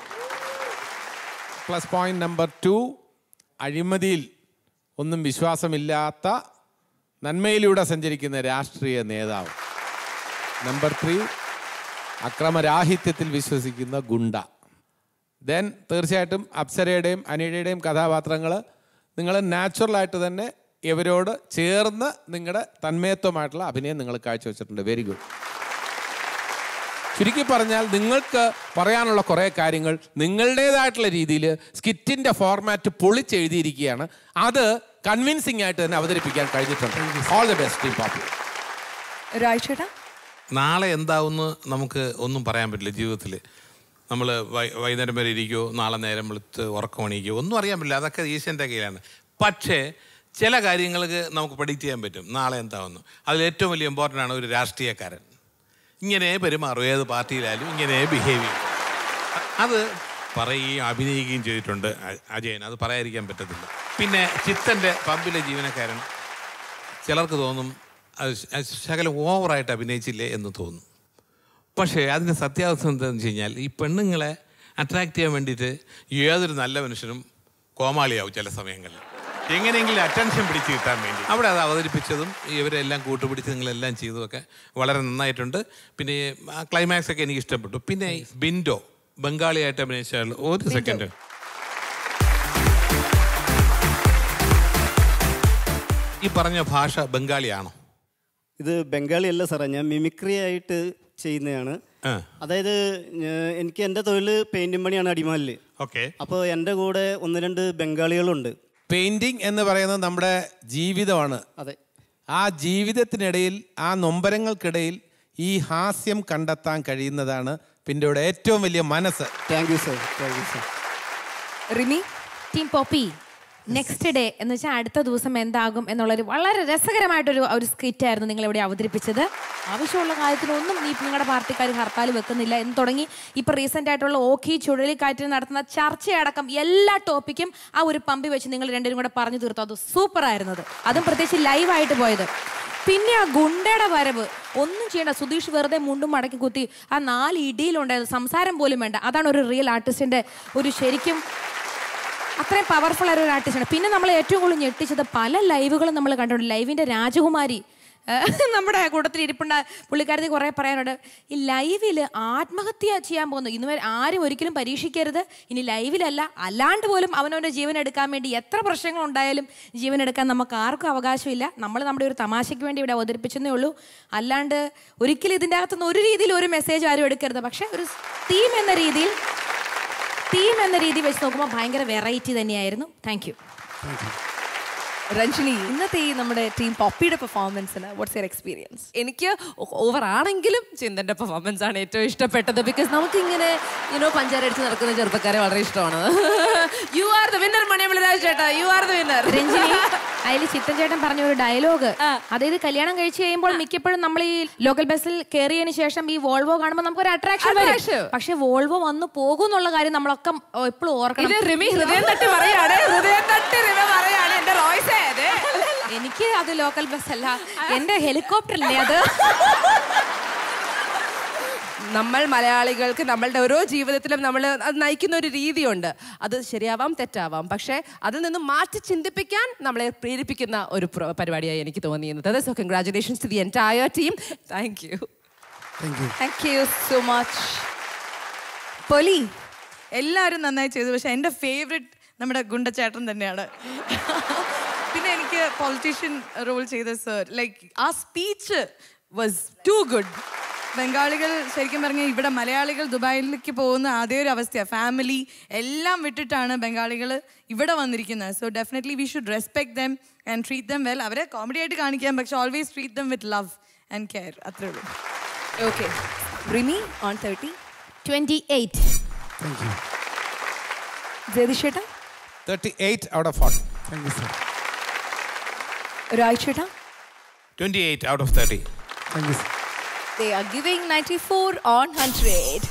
plus point number two അഴിമതിയിൽ ഒന്നും വിശ്വാസമില്ലാത്ത നന്മയിലൂടെ സഞ്ചരിക്കുന്ന രാഷ്ട്രീയ നേതാവ് നമ്പർ ത്രീ അക്രമരാഹിത്യത്തിൽ വിശ്വസിക്കുന്ന ഗുണ്ട ദെൻ തീർച്ചയായിട്ടും അപ്സരയുടെയും അനിയുടെയും കഥാപാത്രങ്ങൾ നിങ്ങൾ നാച്ചുറലായിട്ട് തന്നെ ഇവരോട് ചേർന്ന് നിങ്ങളുടെ തന്മയത്വമായിട്ടുള്ള അഭിനയം നിങ്ങൾ കാഴ്ചവെച്ചിട്ടുണ്ട് വെരി ഗുഡ് ചുരുക്കി പറഞ്ഞാൽ നിങ്ങൾക്ക് പറയാനുള്ള കുറേ കാര്യങ്ങൾ നിങ്ങളുടേതായിട്ടുള്ള രീതിയിൽ സ്കിറ്റിന്റെ ഫോർമാറ്റ് പൊളിച്ചെഴുതിയിരിക്കുകയാണ് അത് കൺവിൻസിംഗ് ആയിട്ട് തന്നെ അവതരിപ്പിക്കാൻ കഴിഞ്ഞിട്ടുണ്ട് all the best team Poppy രാഴ്ചേട്ടാ നാളെ എന്താവുമെന്ന് നമുക്ക് ഒന്നും പറയാൻ പറ്റില്ല ജീവിതത്തിൽ നമ്മൾ വൈകുന്നേരം വരെ ഇരിക്കുമോ നാളെ നേരം വെളുത്ത് ഉറക്കം എണീക്കുമോ ഒന്നും അറിയാൻ പറ്റില്ല അതൊക്കെ ഈശ്വരൻ്റെ കയ്യിലാണ് പക്ഷേ ചില കാര്യങ്ങൾക്ക് നമുക്ക് പ്രഡിക്റ്റ് ചെയ്യാൻ പറ്റും നാളെ എന്താവുന്നു അതിൽ ഏറ്റവും വലിയ ഇമ്പോർട്ടൻ്റ് ആണ് ഒരു രാഷ്ട്രീയക്കാരൻ ഇങ്ങനെ പെരുമാറും ഏത് പാർട്ടിയിലായാലും ഇങ്ങനെ ബിഹേവ് ചെയ്യും അത് പറയുകയും അഭിനയിക്കുകയും ചെയ്തിട്ടുണ്ട് അ- അജയൻ അത് പറയാതിരിക്കാൻ പറ്റത്തില്ല പിന്നെ ചിത്തൻ്റെ പമ്പിലെ ജീവനക്കാരൻ ചിലർക്ക് തോന്നും അത് ശ- അത് ശകലം ഓവറായിട്ട് അഭിനയിച്ചില്ലേ എന്ന് തോന്നും പക്ഷേ അതിൻ്റെ സത്യാവസ്ഥ എന്താണെന്ന് വെച്ച് കഴിഞ്ഞാൽ ഈ പെണ്ണുങ്ങളെ അട്രാക്റ്റ് ചെയ്യാൻ വേണ്ടിയിട്ട് ഏതൊരു നല്ല മനുഷ്യനും കോമാളിയാവും ചില സമയങ്ങളിൽ എങ്ങനെയെങ്കിലും അറ്റൻഷൻ പിടിച്ച് കിട്ടാൻ വേണ്ടി അവിടെ അത് അവതരിപ്പിച്ചതും ഇവരെല്ലാം കൂട്ടുപിടിച്ച് നിങ്ങളെല്ലാം ചെയ്തതൊക്കെ വളരെ നന്നായിട്ടുണ്ട് പിന്നെ ആ ക്ലൈമാക്സ് ഒക്കെ എനിക്ക് ഇഷ്ടപ്പെട്ടു പിന്നെ ഈ ബിൻഡോ ബംഗാളിയായിട്ട് അഭിനയിച്ച ആൾ ഒരു സെക്കൻഡ് ഈ പറഞ്ഞ ഭാഷ ബംഗാളിയാണോ ഇത് ബംഗാളി അല്ല സാറേ ഞാൻ മിമിക്രി ആയിട്ട് ചെയ്യുന്നതാണ് ആ. അതായത് ഞാ- എനിക്ക് എൻ്റെ തൊഴിൽ പെയിൻറ്റിംഗ് പണിയാണ് അടിമാലിൽ ഓക്കെ അപ്പോൾ എൻ്റെ കൂടെ ഒന്ന് രണ്ട് ബംഗാളികളുണ്ട് പെയിന്റിംഗ് എന്ന് പറയുന്നത് നമ്മുടെ ജീവിതമാണ് അതെ ആ ജീവിതത്തിനിടയിൽ ആ നൊമ്പരങ്ങൾക്കിടയിൽ ഈ ഹാസ്യം കണ്ടെത്താൻ കഴിയുന്നതാണ് പിന്നോടെ ഏറ്റവും വലിയ മനസ്സ് thank you sir thank you sir Rimi team Poppy next day എന്ന് വെച്ചാൽ അടുത്ത ദിവസം എന്താകും എന്നുള്ളൊരു വളരെ രസകരമായിട്ടൊരു ഒരു സ്കിറ്റ് ആയിരുന്നു നിങ്ങൾ ഇവിടെ അവതരിപ്പിച്ചത് ആവശ്യമുള്ള കാര്യത്തിലൊന്നും ഈ നിങ്ങളുടെ പാർട്ടിക്കാർ ഹർത്താൽ വെക്കുന്നില്ല എന്ന് തുടങ്ങി ഇപ്പൊ റീസെന്റ് ആയിട്ടുള്ള ഓഖി ചുഴലിക്കാറ്റിൽ നടത്തുന്ന ചർച്ചയടക്കം എല്ലാ ടോപ്പിക്കും ആ ഒരു പമ്പി വെച്ച് നിങ്ങൾ രണ്ടുപേരും കൂടെ പറഞ്ഞു തീർത്തു അത് സൂപ്പർ ആയിരുന്നത് അതും പ്രത്യേകിച്ച് ലൈവായിട്ട് പോയത് പിന്നെ ആ ഗുണ്ടയുടെ വരവ് ഒന്നും ചെയ്യണ്ട സുധീഷ് വെറുതെ മുണ്ടും മടക്കി കുത്തി ആ നാല് ഇടിയിലുണ്ടായത് സംസാരം പോലും വേണ്ട അതാണ് ഒരു റിയൽ ആർട്ടിസ്റ്റിന്റെ ഒരു ശരിക്കും അത്രയും പവർഫുൾ ആയ ഒരു ആർട്ടിസ്റ്റാണ് പിന്നെ നമ്മൾ ഏറ്റവും കൂടുതൽ ഞെട്ടിച്ചത് പല ലൈവുകളും നമ്മൾ കണ്ടിട്ടുണ്ട് ലൈവിന്റെ രാജകുമാരി ഏഹ് നമ്മുടെ കൂട്ടത്തിൽ ഇരിപ്പുണ്ട പുള്ളിക്കാരത്തി കുറേ പറയാനുണ്ട് ഈ ലൈവിൽ ആത്മഹത്യ ചെയ്യാൻ പോകുന്നു ഇന്ന് വരെ ആരും ഒരിക്കലും പരീക്ഷിക്കരുത് ഇനി ലൈവിലല്ല അല്ലാണ്ട് പോലും അവനവൻ്റെ ജീവൻ എടുക്കാൻ വേണ്ടി എത്ര പ്രശ്നങ്ങൾ ഉണ്ടായാലും ജീവൻ എടുക്കാൻ നമുക്ക് ആർക്കും അവകാശമില്ല നമ്മൾ നമ്മുടെ ഒരു തമാശയ്ക്ക് വേണ്ടി ഇവിടെ അവതരിപ്പിച്ചെന്നേ ഉള്ളൂ അല്ലാണ്ട് ഒരിക്കലും ഇതിൻ്റെ അകത്തുനിന്ന് ഒരു രീതിയിൽ ഒരു മെസ്സേജ് ആരും എടുക്കരുത് പക്ഷേ ഒരു തീം എന്ന രീതിയിൽ ടീം എന്ന രീതി വെച്ച് നോക്കുമ്പോൾ ഭയങ്കര വെറൈറ്റി തന്നെയായിരുന്നു താങ്ക് യു രഞ്ജിനി ഇന്നത്തെ ഈ നമ്മുടെ ടീം പോപ്പിയുടെ പെർഫോമൻസിന് വാട്ട്സ് യർ എക്സ്പീരിയൻസ് എനിക്ക് ഓവർ ആണെങ്കിലും ചിന്തന്റെ പെർഫോമൻസ് ആണ് ഏറ്റവും ഇഷ്ടപ്പെട്ടത് ബിക്കോസ് നമുക്കിങ്ങനെ യുനോ പഞ്ചാര അടിച്ച് നടക്കുന്ന ചെറുപ്പക്കാരെ വളരെ ഇഷ്ടമാണ് you are the winner Maniyampilly Raj ചേട്ടാ you are the winner Ranjini അതിൽ ചിത്തൻ ചേട്ടൻ പറഞ്ഞ ഒരു ഡയലോഗ് അതായത് കല്യാണം കഴിച്ച് കഴിയുമ്പോൾ മിക്കപ്പോഴും നമ്മൾ ഈ ലോക്കൽ ബസ്സിൽ കയറിയതിന് ശേഷം ഈ വോൾവോ കാണുമ്പോൾ നമുക്ക് ഒരു അട്രാക്ഷൻ വരും Attraction. പക്ഷെ വോൾവോ വന്നു പോകും എന്നുള്ള കാര്യം നമ്മളൊക്കെ എപ്പോഴും ഓർക്കണം ഇത് റിമി ഹൃദയം തട്ടി പറയാണ് ഹൃദയം തട്ടി റിമ പറയാണ് എന്റെ റോയ്സ് എനിക്ക് അത് ലോക്കൽ ബസ് അല്ല എന്റെ ഹെലികോപ്റ്റർ അല്ലേ അത് നമ്മൾ മലയാളികൾക്ക് നമ്മളുടെ ഓരോ ജീവിതത്തിലും നമ്മൾ അത് നയിക്കുന്ന ഒരു രീതിയുണ്ട് അത് ശരിയാവാം തെറ്റാവാം പക്ഷേ അതിൽ നിന്ന് മാറ്റി ചിന്തിപ്പിക്കാൻ നമ്മളെ പ്രേരിപ്പിക്കുന്ന ഒരു പ്ര- പരിപാടിയായി എനിക്ക് തോന്നിയിരുന്നത് so congratulations to the entire team thank you thank you so much പൊലി എല്ലാവരും നന്നായി ചെയ്തു പക്ഷെ എൻ്റെ ഫേവറേറ്റ് നമ്മുടെ ഗുണ്ടച്ചേട്ടൻ തന്നെയാണ് പിന്നെ എനിക്ക് പൊളിറ്റീഷ്യൻ റോൾ ചെയ്ത സർ ലൈക്ക് ആ സ്പീച്ച് വാസ് ടു ഗുഡ് ബംഗാളികൾ ശരിക്കും പറഞ്ഞാൽ ഇവിടെ മലയാളികൾ ദുബായിലേക്ക് പോകുന്ന അതേ ഒരു അവസ്ഥയാണ് ഫാമിലി എല്ലാം വിട്ടിട്ടാണ് ബംഗാളികൾ ഇവിടെ വന്നിരിക്കുന്നത് so definitely we should respect them and treat them well അവരെ കോമഡി ആയിട്ട് കാണിക്കാം പക്ഷെ always treat them with love and care അത്രേ ഉള്ളൂ okay Rimi on thirty twenty eight ജയതിഷേട്ടാ thirty eight out of forty രായ്ചേട്ടാ twenty eight out of thirty They are giving 94 on 100.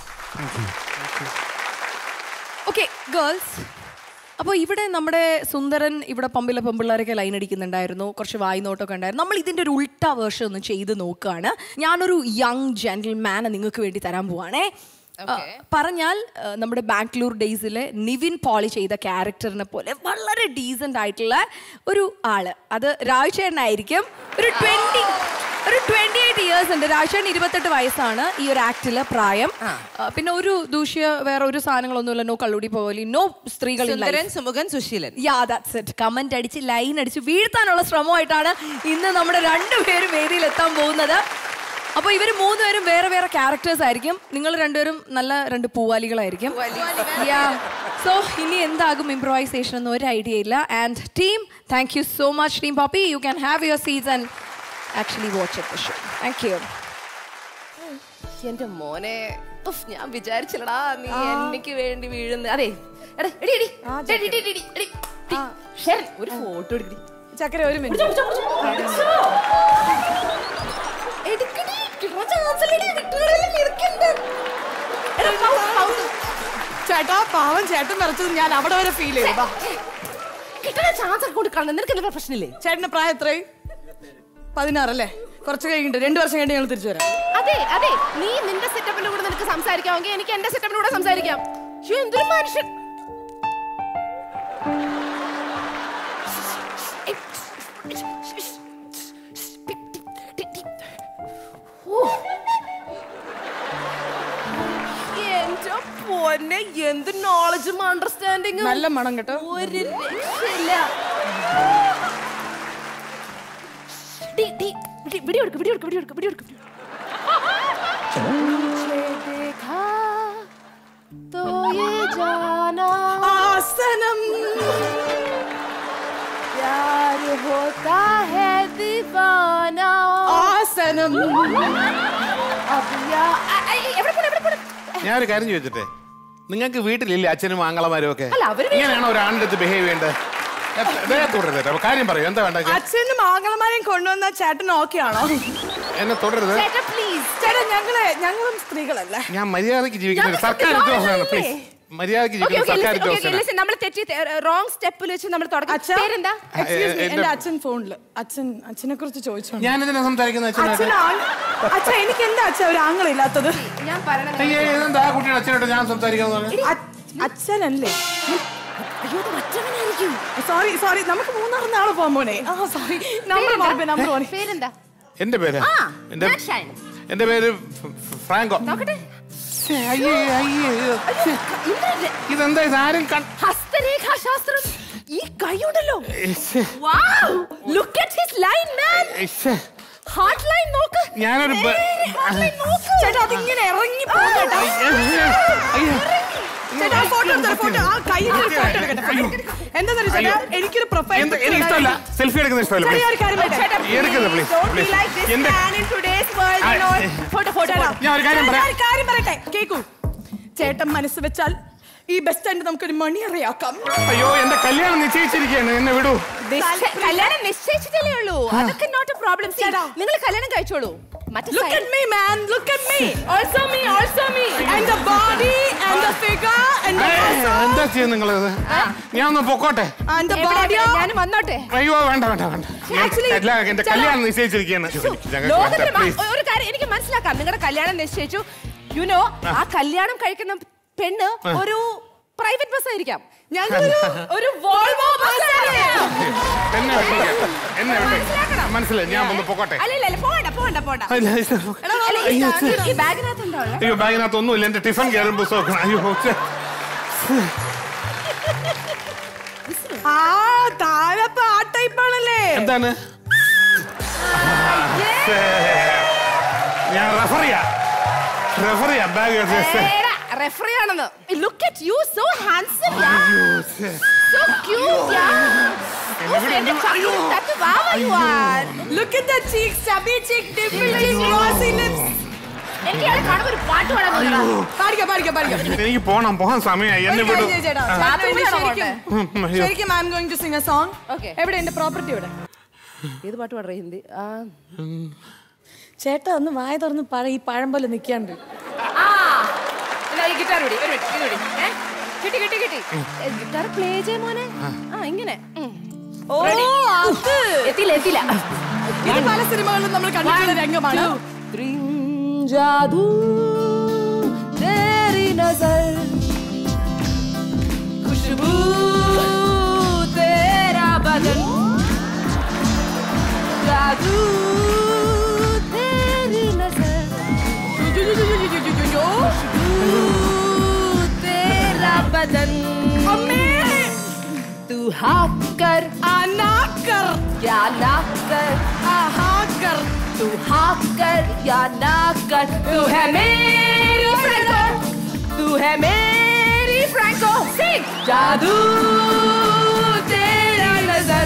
Okay girls അപ്പോൾ ഇവിടെ നമ്മുടെ സുന്ദരൻ ഇവിടെ പമ്പിലെ പെമ്പിള്ളേരൊക്കെ ലൈൻ അടിക്കുന്നുണ്ടായിരുന്നു കുറച്ച് വായ്നോട്ടൊക്കെ ഉണ്ടായിരുന്നു നമ്മൾ ഇതിൻ്റെ ഒരു ഉൾട്ട വേർഷൻ ഒന്ന് ചെയ്ത് നോക്കുകയാണ് ഞാനൊരു യങ് ജെന്റിൽമാനെ നിങ്ങൾക്ക് വേണ്ടി തരാൻ പോവാണേ ആ, പറഞ്ഞാൽ ആ, നമ്മുടെ ബാംഗ്ലൂർ ഡേയ്സിലെ നിവിൻ പോളി ചെയ്ത ക്യാരക്ടറിനെ പോലെ വളരെ ഡീസൻ്റ് ആയിട്ടുള്ള ഒരു ആള് അത് രാജേട്ടനായിരിക്കും ഒരു ട്വൻറ്റി ഒരു ട്വന്റി എയ്റ്റ് ഇയേഴ്സ് ഉണ്ട് രാജേട്ടൻ ഇരുപത്തെട്ട് വയസ്സാണ് ഈ ഒരു ആക്ടിലെ പ്രായം ആ, പിന്നെ ഒരു ദൂഷ്യ വേറെ ഒരു സാധനങ്ങളൊന്നുമില്ല നോ കള്ളുടി പോകലി നോ സ്ത്രീകൾ സുന്ദരൻ സുമുഖൻ സുശീലൻ യാ ദാറ്റ്സ് ഇറ്റ് കമന്റ് അടിച്ച് ലൈൻ അടിച്ച് വീഴ്ത്താനുള്ള ശ്രമമായിട്ടാണ് ഇന്ന് നമ്മുടെ രണ്ടുപേരും വേദിയിൽ എത്താൻ പോകുന്നത് അപ്പൊ ഇവര് മൂന്നുപേരും വേറെ വേറെ ക്യാരക്ടേഴ്സ് ആയിരിക്കും നിങ്ങൾ രണ്ടുപേരും നല്ല രണ്ട് പൂവാലികളായിരിക്കും സോ ഇനി എന്താകും ഇംപ്രവൈസേഷൻ എന്ന് ഒരു ഐഡിയ ഇല്ല and team thank you so much team Poppy you can have your സീസ് and actually watch it show thank you എന്റെ മോനെ ഉഫ്, ഞാൻ വിചാരിച്ചില്ലടാ നീ എനിക്ക് വേണ്ടി വീഴുന്ന അതെ എടാ, എടി, എടി. എടി, എടി, എടി, എടി, എടി. ടി. ഷെരൻ, ഒരു ഫോട്ടോ എടുക്കടി ചക്കര ഒരു മിനിറ്റ് എടുക്കടി കിട്ടുന്ന ചാൻസ് അല്ലേ കിട്ടുകയല്ലേ നിനക്കുണ്ട് എടാ, പൗ- പൗ- ചേട്ടാ പാവം ചേട്ടൻ വരച്ചത് ഞാൻ അവിടെ വരെ ഫീൽ ചെയ്തു വാ. കിട്ടുന്ന ചാൻസ് ഒക്കെ കൊടുക്കണം നിനക്ക് എന്താ പ്രശ്നമില്ലേ ചേട്ടന്റെ പ്രായം എത്രയും പതിനാറല്ലേ കുറച്ച് കഴിഞ്ഞിട്ട് രണ്ടു വർഷം കഴിഞ്ഞ് ഞങ്ങൾ തിരിച്ചു വരാം അതെ അതെ നീ നിന്റെ സെറ്റപ്പിന്റെ കൂടെ നിനക്ക് സംസാരിക്കാമെങ്കിൽ എനിക്ക് എന്റെ സെറ്റപ്പിന്റെ കൂടെ സംസാരിക്കാം ശ്ശോ, എന്തൊരു മനുഷ്യൻ ഓ. എന്റെ പൊന്നെ എന്ത് നോളജും അണ്ടർസ്റ്റാൻഡിങ്ങും നല്ല മണം കേട്ടോ ഒരു രക്ഷയില്ല ഡി, ഡി, ഡി, വിടി കൊടുക്ക്, വിടി കൊടുക്ക്, വിടി കൊടുക്ക്, വിടി കൊടുക്ക്, വിടി കൊടുക്ക്. तुझे देखा तो ये जाना ആസനം प्यार होता है दीवाना ആസനം अब या ആ, ആ, എവിടെ പോണെ, എവിടെ പോണെ? ഞാനൊരു കാര്യം ചോദിച്ചിട്ടെ നിങ്ങൾക്ക് വീട്ടിലില്ലേ അച്ഛനും ആങ്ങളമാരും ഒക്കെ അല്ല, അവര് ഇങ്ങനെയാണോ ഒരു ആണിന്റെ അടുത്ത് ബിഹേവ് ചെയ്യേണ്ടത് വേറെ തുടരുത് അപ്പൊ കാര്യം പറയൂ എന്താ വേണ്ട അച്ഛനും ആങ്ങളമാരെയും കൊണ്ടുവന്ന ചേട്ടൻ ഓക്കെ ആണോ എന്നെ തുടരുത് ചേട്ടാ പ്ലീസ് ചേട്ടാ ഞങ്ങളെ ഞങ്ങളും സ്ത്രീകളല്ലേ ഞാൻ മര്യാദക്ക് ജീവിക്കുന്ന ഒരു സർക്കാർ ഞങ്ങൾക്ക് ഉദ്യോഗസ്ഥനാണ് ഇല്ലേ? പ്ലീസ് മര്യാദക്ക് ഓക്കെ ജീവിക്കുന്ന ഓക്കെ സർക്കാർ ലിസൺ ഓക്കെ ഉദ്യോഗസ്ഥനാണ് ലിസൺ നമ്മൾ തെറ്റി റോങ് സ്റ്റെപ്പിൽ വെച്ച് നമ്മൾ തുടങ്ങി അച്ഛാ പേരെന്താ Excuse me, എ- എന്റെ എന്റെ- അച്ഛൻ ഫോണില് അച്ഛൻ അച്ഛനെ കുറിച്ച് ചോദിച്ചോ ഞാൻ ഇതിനെ സംസാരിക്കുന്ന അച്ഛനായിട്ട് അച്ഛൻ അച്ഛ എനിക്ക് എന്താ അച്ഛൻ ഒരു ആങ്ങളില്ലാത്തത് ഞാൻ പറയണത് അയ്യേ ഇതെന്താ ആ കുട്ടിയുടെ അച്ഛനോട് ഞാൻ സംസാരിക്കാന്ന് പറഞ്ഞു അ- അച്ഛനല്ലേ സോറി സോറി നമുക്ക് മൂന്നാറ് നാളെ പോകാൻ പോണേ ആ സോറി നമ്പർ മാറി നമ്പർ മാറി പേരെന്താ എന്റെ പേര് ആ, എന്റെ ഞാൻ ഷൈൻ. എന്റെ പേര് ഫ- ഫ- ഫ്രാങ്കോ നോക്കട്ടെ ശ്ശേ, അയ്യേ അയ്യേ ശ്ശേ. ഇതെന്താ ഇത് ആരും കൺ ഹസ്തരേഖാശാസ്ത്രം ഈ കൈയുണ്ടല്ലോ ശ്ശേ, look at his line man ശ്ശേ. ഹാർട്ട് ലൈൻ നോക്ക് ഞാനൊരു ബ- heart line നോക്ക് ചേട്ടാ അതിങ്ങനെ ഇറങ്ങി പോകട്ടോ അയ്യേ. ചേട്ടാ ഫോട്ടോ എടുത്തോ ഫോട്ടോ ആ കയ്യിൽ ഫോട്ടോ എടുക്കട്ടെ എന്താ ചേട്ടാ എനിക്കൊരു പ്രൊഫൈൽ എന്ത് എനിക്ക് ഇഷ്ടമല്ല സെൽഫി എടുക്കുന്ന ഇഷ്ടമല്ല ചെറിയ ഒരു കാര്യം please. പറയട്ടെ. എടുക്കുന്നത് please Don't be like this എന്റെ man in today's world, you know. Photo photo ഞാൻ ഒരു കാര്യം പറയാം. ഒരു കാര്യം പറയട്ടെ കേക്കൂ ചേട്ടൻ മനസ്സ് വെച്ചാൽ ഈ ബസ് സ്റ്റാൻഡ് നമുക്കൊരു മണിയറയാക്കാം അയ്യോ എന്റെ കല്യാണം നിശ്ചയിച്ചിരിക്കുകയാണ് എന്നെ വിടൂ നിശ്ചയ- കല്യാണം നിശ്ചയിച്ചിട്ടല്ലേ ഉള്ളൂ അതൊക്കെ നോട്ട് എ പ്രോബ്ലം നിങ്ങൾ കല്യാണം കഴിച്ചോളൂ മറ്റേ Look side- at me, man. Look at me. Also me, also me. And the body, and the figure, and the ഏയ്, muscle, എന്താ ചെയ്യുന്നത് നിങ്ങളിത് ഞാൻ ഒന്ന് പൊക്കോട്ടെ and the എവിടെ, body. എവിടെ? ഞാൻ വന്നോട്ടെ അയ്യോ വേണ്ട വേണ്ട വേണ്ട ഞാൻ Actually, കല്യാണം- എന്റെ ചേട്ടാ. കല്യാണം നിശ്ചയിച്ചിരിക്കുകയാണ് ഞങ്ങൾക്ക് ലോകത്തിൽ വേണ്ട, please. ഒരു കാര്യം എനിക്ക് മനസ്സിലാക്കാം നിങ്ങളുടെ കല്യാണം നിശ്ചയിച്ചു യുനോ ആ കല്യാണം കഴിക്കുന്ന പെണ്ണ് ആ. ഒരു പ്രൈവറ്റ് ബസ് ആയിരിക്കാം ഞങ്ങളൊരു ഒരു വോൾവോ ബസ് എന്നെ വിട്ടേക്ക്. എന്നെ വിട്ടേക്ക്. മനസ്സിലാക്കണം. മനസ്സിലായി ഞാൻ ഒന്ന് പൊക്കോട്ടെ അല്ല ഇല്ല ഇല്ല, പോണ്ട പോണ്ട പോണ്ട അല്ല, ഇത് അല്ല, ഈ അയ്യോ, ഛെ. ഈ ബാഗിനകത്തുണ്ടോ ഉള്ളത്? അയ്യോ ബാഗിനകത്ത് ഒന്നുമില്ല എന്റെ ടിഫൻ കയറും പുസ്തകം അയ്യോ ഛെ. ആ താഴെ ആ ടൈപ്പ് ആണല്ലേ എന്താണ് ഛെ. ഞാൻ റെഫറിയാ റെഫറിയാ ബാഗ് ഏടാ, referee ആണെന്ന് look at you so handsome yeah so cute yeah ഉഫ്, എന്റെ chocolate തട്ട് വാവ you are. Look at the cheeks, chubby cheek, dimple cheek, rosy lips. എനിക്ക് ഇയാളെ കാണുമ്പോ ഒരു പാട്ട് പാടാൻ തോന്നുന്നു. പാടിക്കാം പാടിക്കാം പാടിക്കാം എനിക്ക് പോണം പോകാൻ സമയമായി എന്നെ ഒരു വിടൂ കാര്യം ചെയ്യ് ചേട്ടാ. ആ. ചേട്ടന് വേണ്ടി ബാത്റൂമിലാണോ ശരിക്കും- ഉം, അയ്യോ. ശരിക്കും I am going to sing a song Okay. എവിടെ എന്റെ പ്രോപ്പർട്ടി എവിടെ ഏത് പാട്ട് പാടുക ഹിന്ദി ആ ചേട്ടാ ഒന്ന് വായ തുറന്ന് പഴ ഈ പഴം പോലെ നിൽക്കാണ്ട് ആ എന്നാ ഈ ഗിറ്റാർ പിടി ഒരു മിനിറ്റ് ഇത് പിടി ഏ? കിട്ടി കിട്ടി കിട്ടി ഗിറ്റാർ പ്ലേ ചെയ്യ മോനെ ആ ഇങ്ങനെ ഉം. ഓ അത് എത്തിയില്ല എത്തിയില്ല ഇത് പല സിനിമകളിലും നമ്മൾ കണ്ടിട്ടുള്ള രംഗമാണ് जादू तेरी नजर खुशबू तेरा बदन जादू तेरी नजर खुशबू तेरा बदन तू हाँ कर आना कर क्या ना कर आहा कर तू हाँ कर या ना कर तू है मेरी फ्रैंको तू है मेरी फ्रैंको सिंग जादू तेरा नजर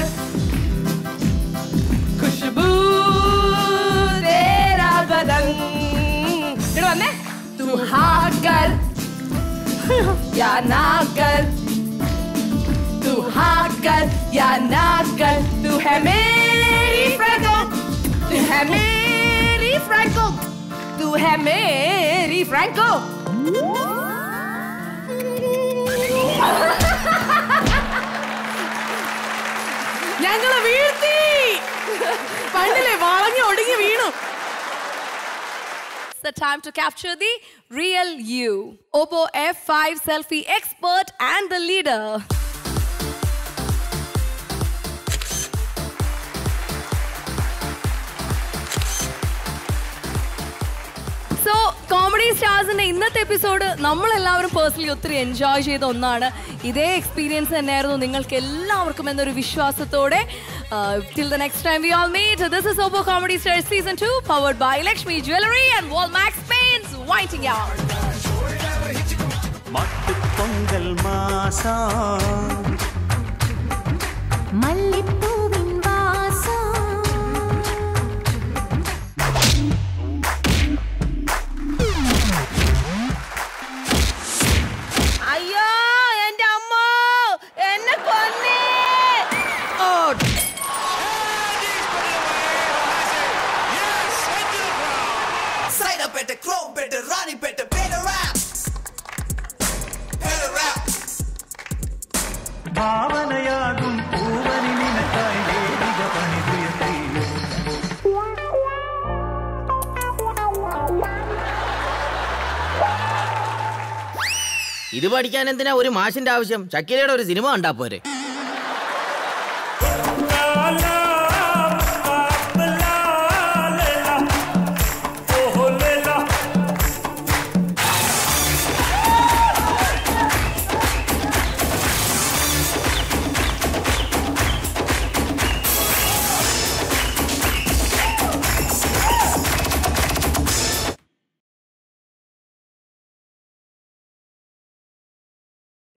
खुशबू तेरा बदन इकडे वन्ने तू हाँ कर या ना कर तू हाँ कर या ना कर तू है मेरी फ्रैंको तू है मेरी फ्रैंको तू है मेरी फ्रैंको ഞങ്ങള് വീഴ്ത്തി പണ്ടില്ലേ വളഞ്ഞു ഒടുങ്ങി വീണു It's the time to capture the real you. Oppo F5 selfie expert and the leader. So comedy സ്റ്റാർസിന്റെ ഇന്നത്തെ എപ്പിസോഡ് നമ്മളെല്ലാവരും പേഴ്സണലി ഒത്തിരി എൻജോയ് ചെയ്ത ഒന്നാണ് ഇതേ എക്സ്പീരിയൻസ് തന്നെയായിരുന്നു നിങ്ങൾക്ക് എല്ലാവർക്കും എന്നൊരു വിശ്വാസത്തോടെ till the next time we all meet this is Oppo comedy star season two powered by Lakshmi jewellery and Walmax paints waiting out பொங்கல் மாசம் மல்லிப்பூவின் வாசம் അയ്യോ എന്റെ അമ്മ എന്നെ കൊന്നേ സൈനപ്പെട്ട ക്രോംപ്പെട്ട റാണിപ്പെട്ട പേട റാപ്പ് പേട റാപ്പ് ഭാവനയാകും പൂവനി നിനക്കായി വേദിക പണിതുയർത്തിയോ ഇത് പഠിക്കാൻ എന്തിനാ ഒരു മാഷിന്റെ ആവശ്യം ചക്കിലയുടെ ഒരു സിനിമ കണ്ടാ പോരെ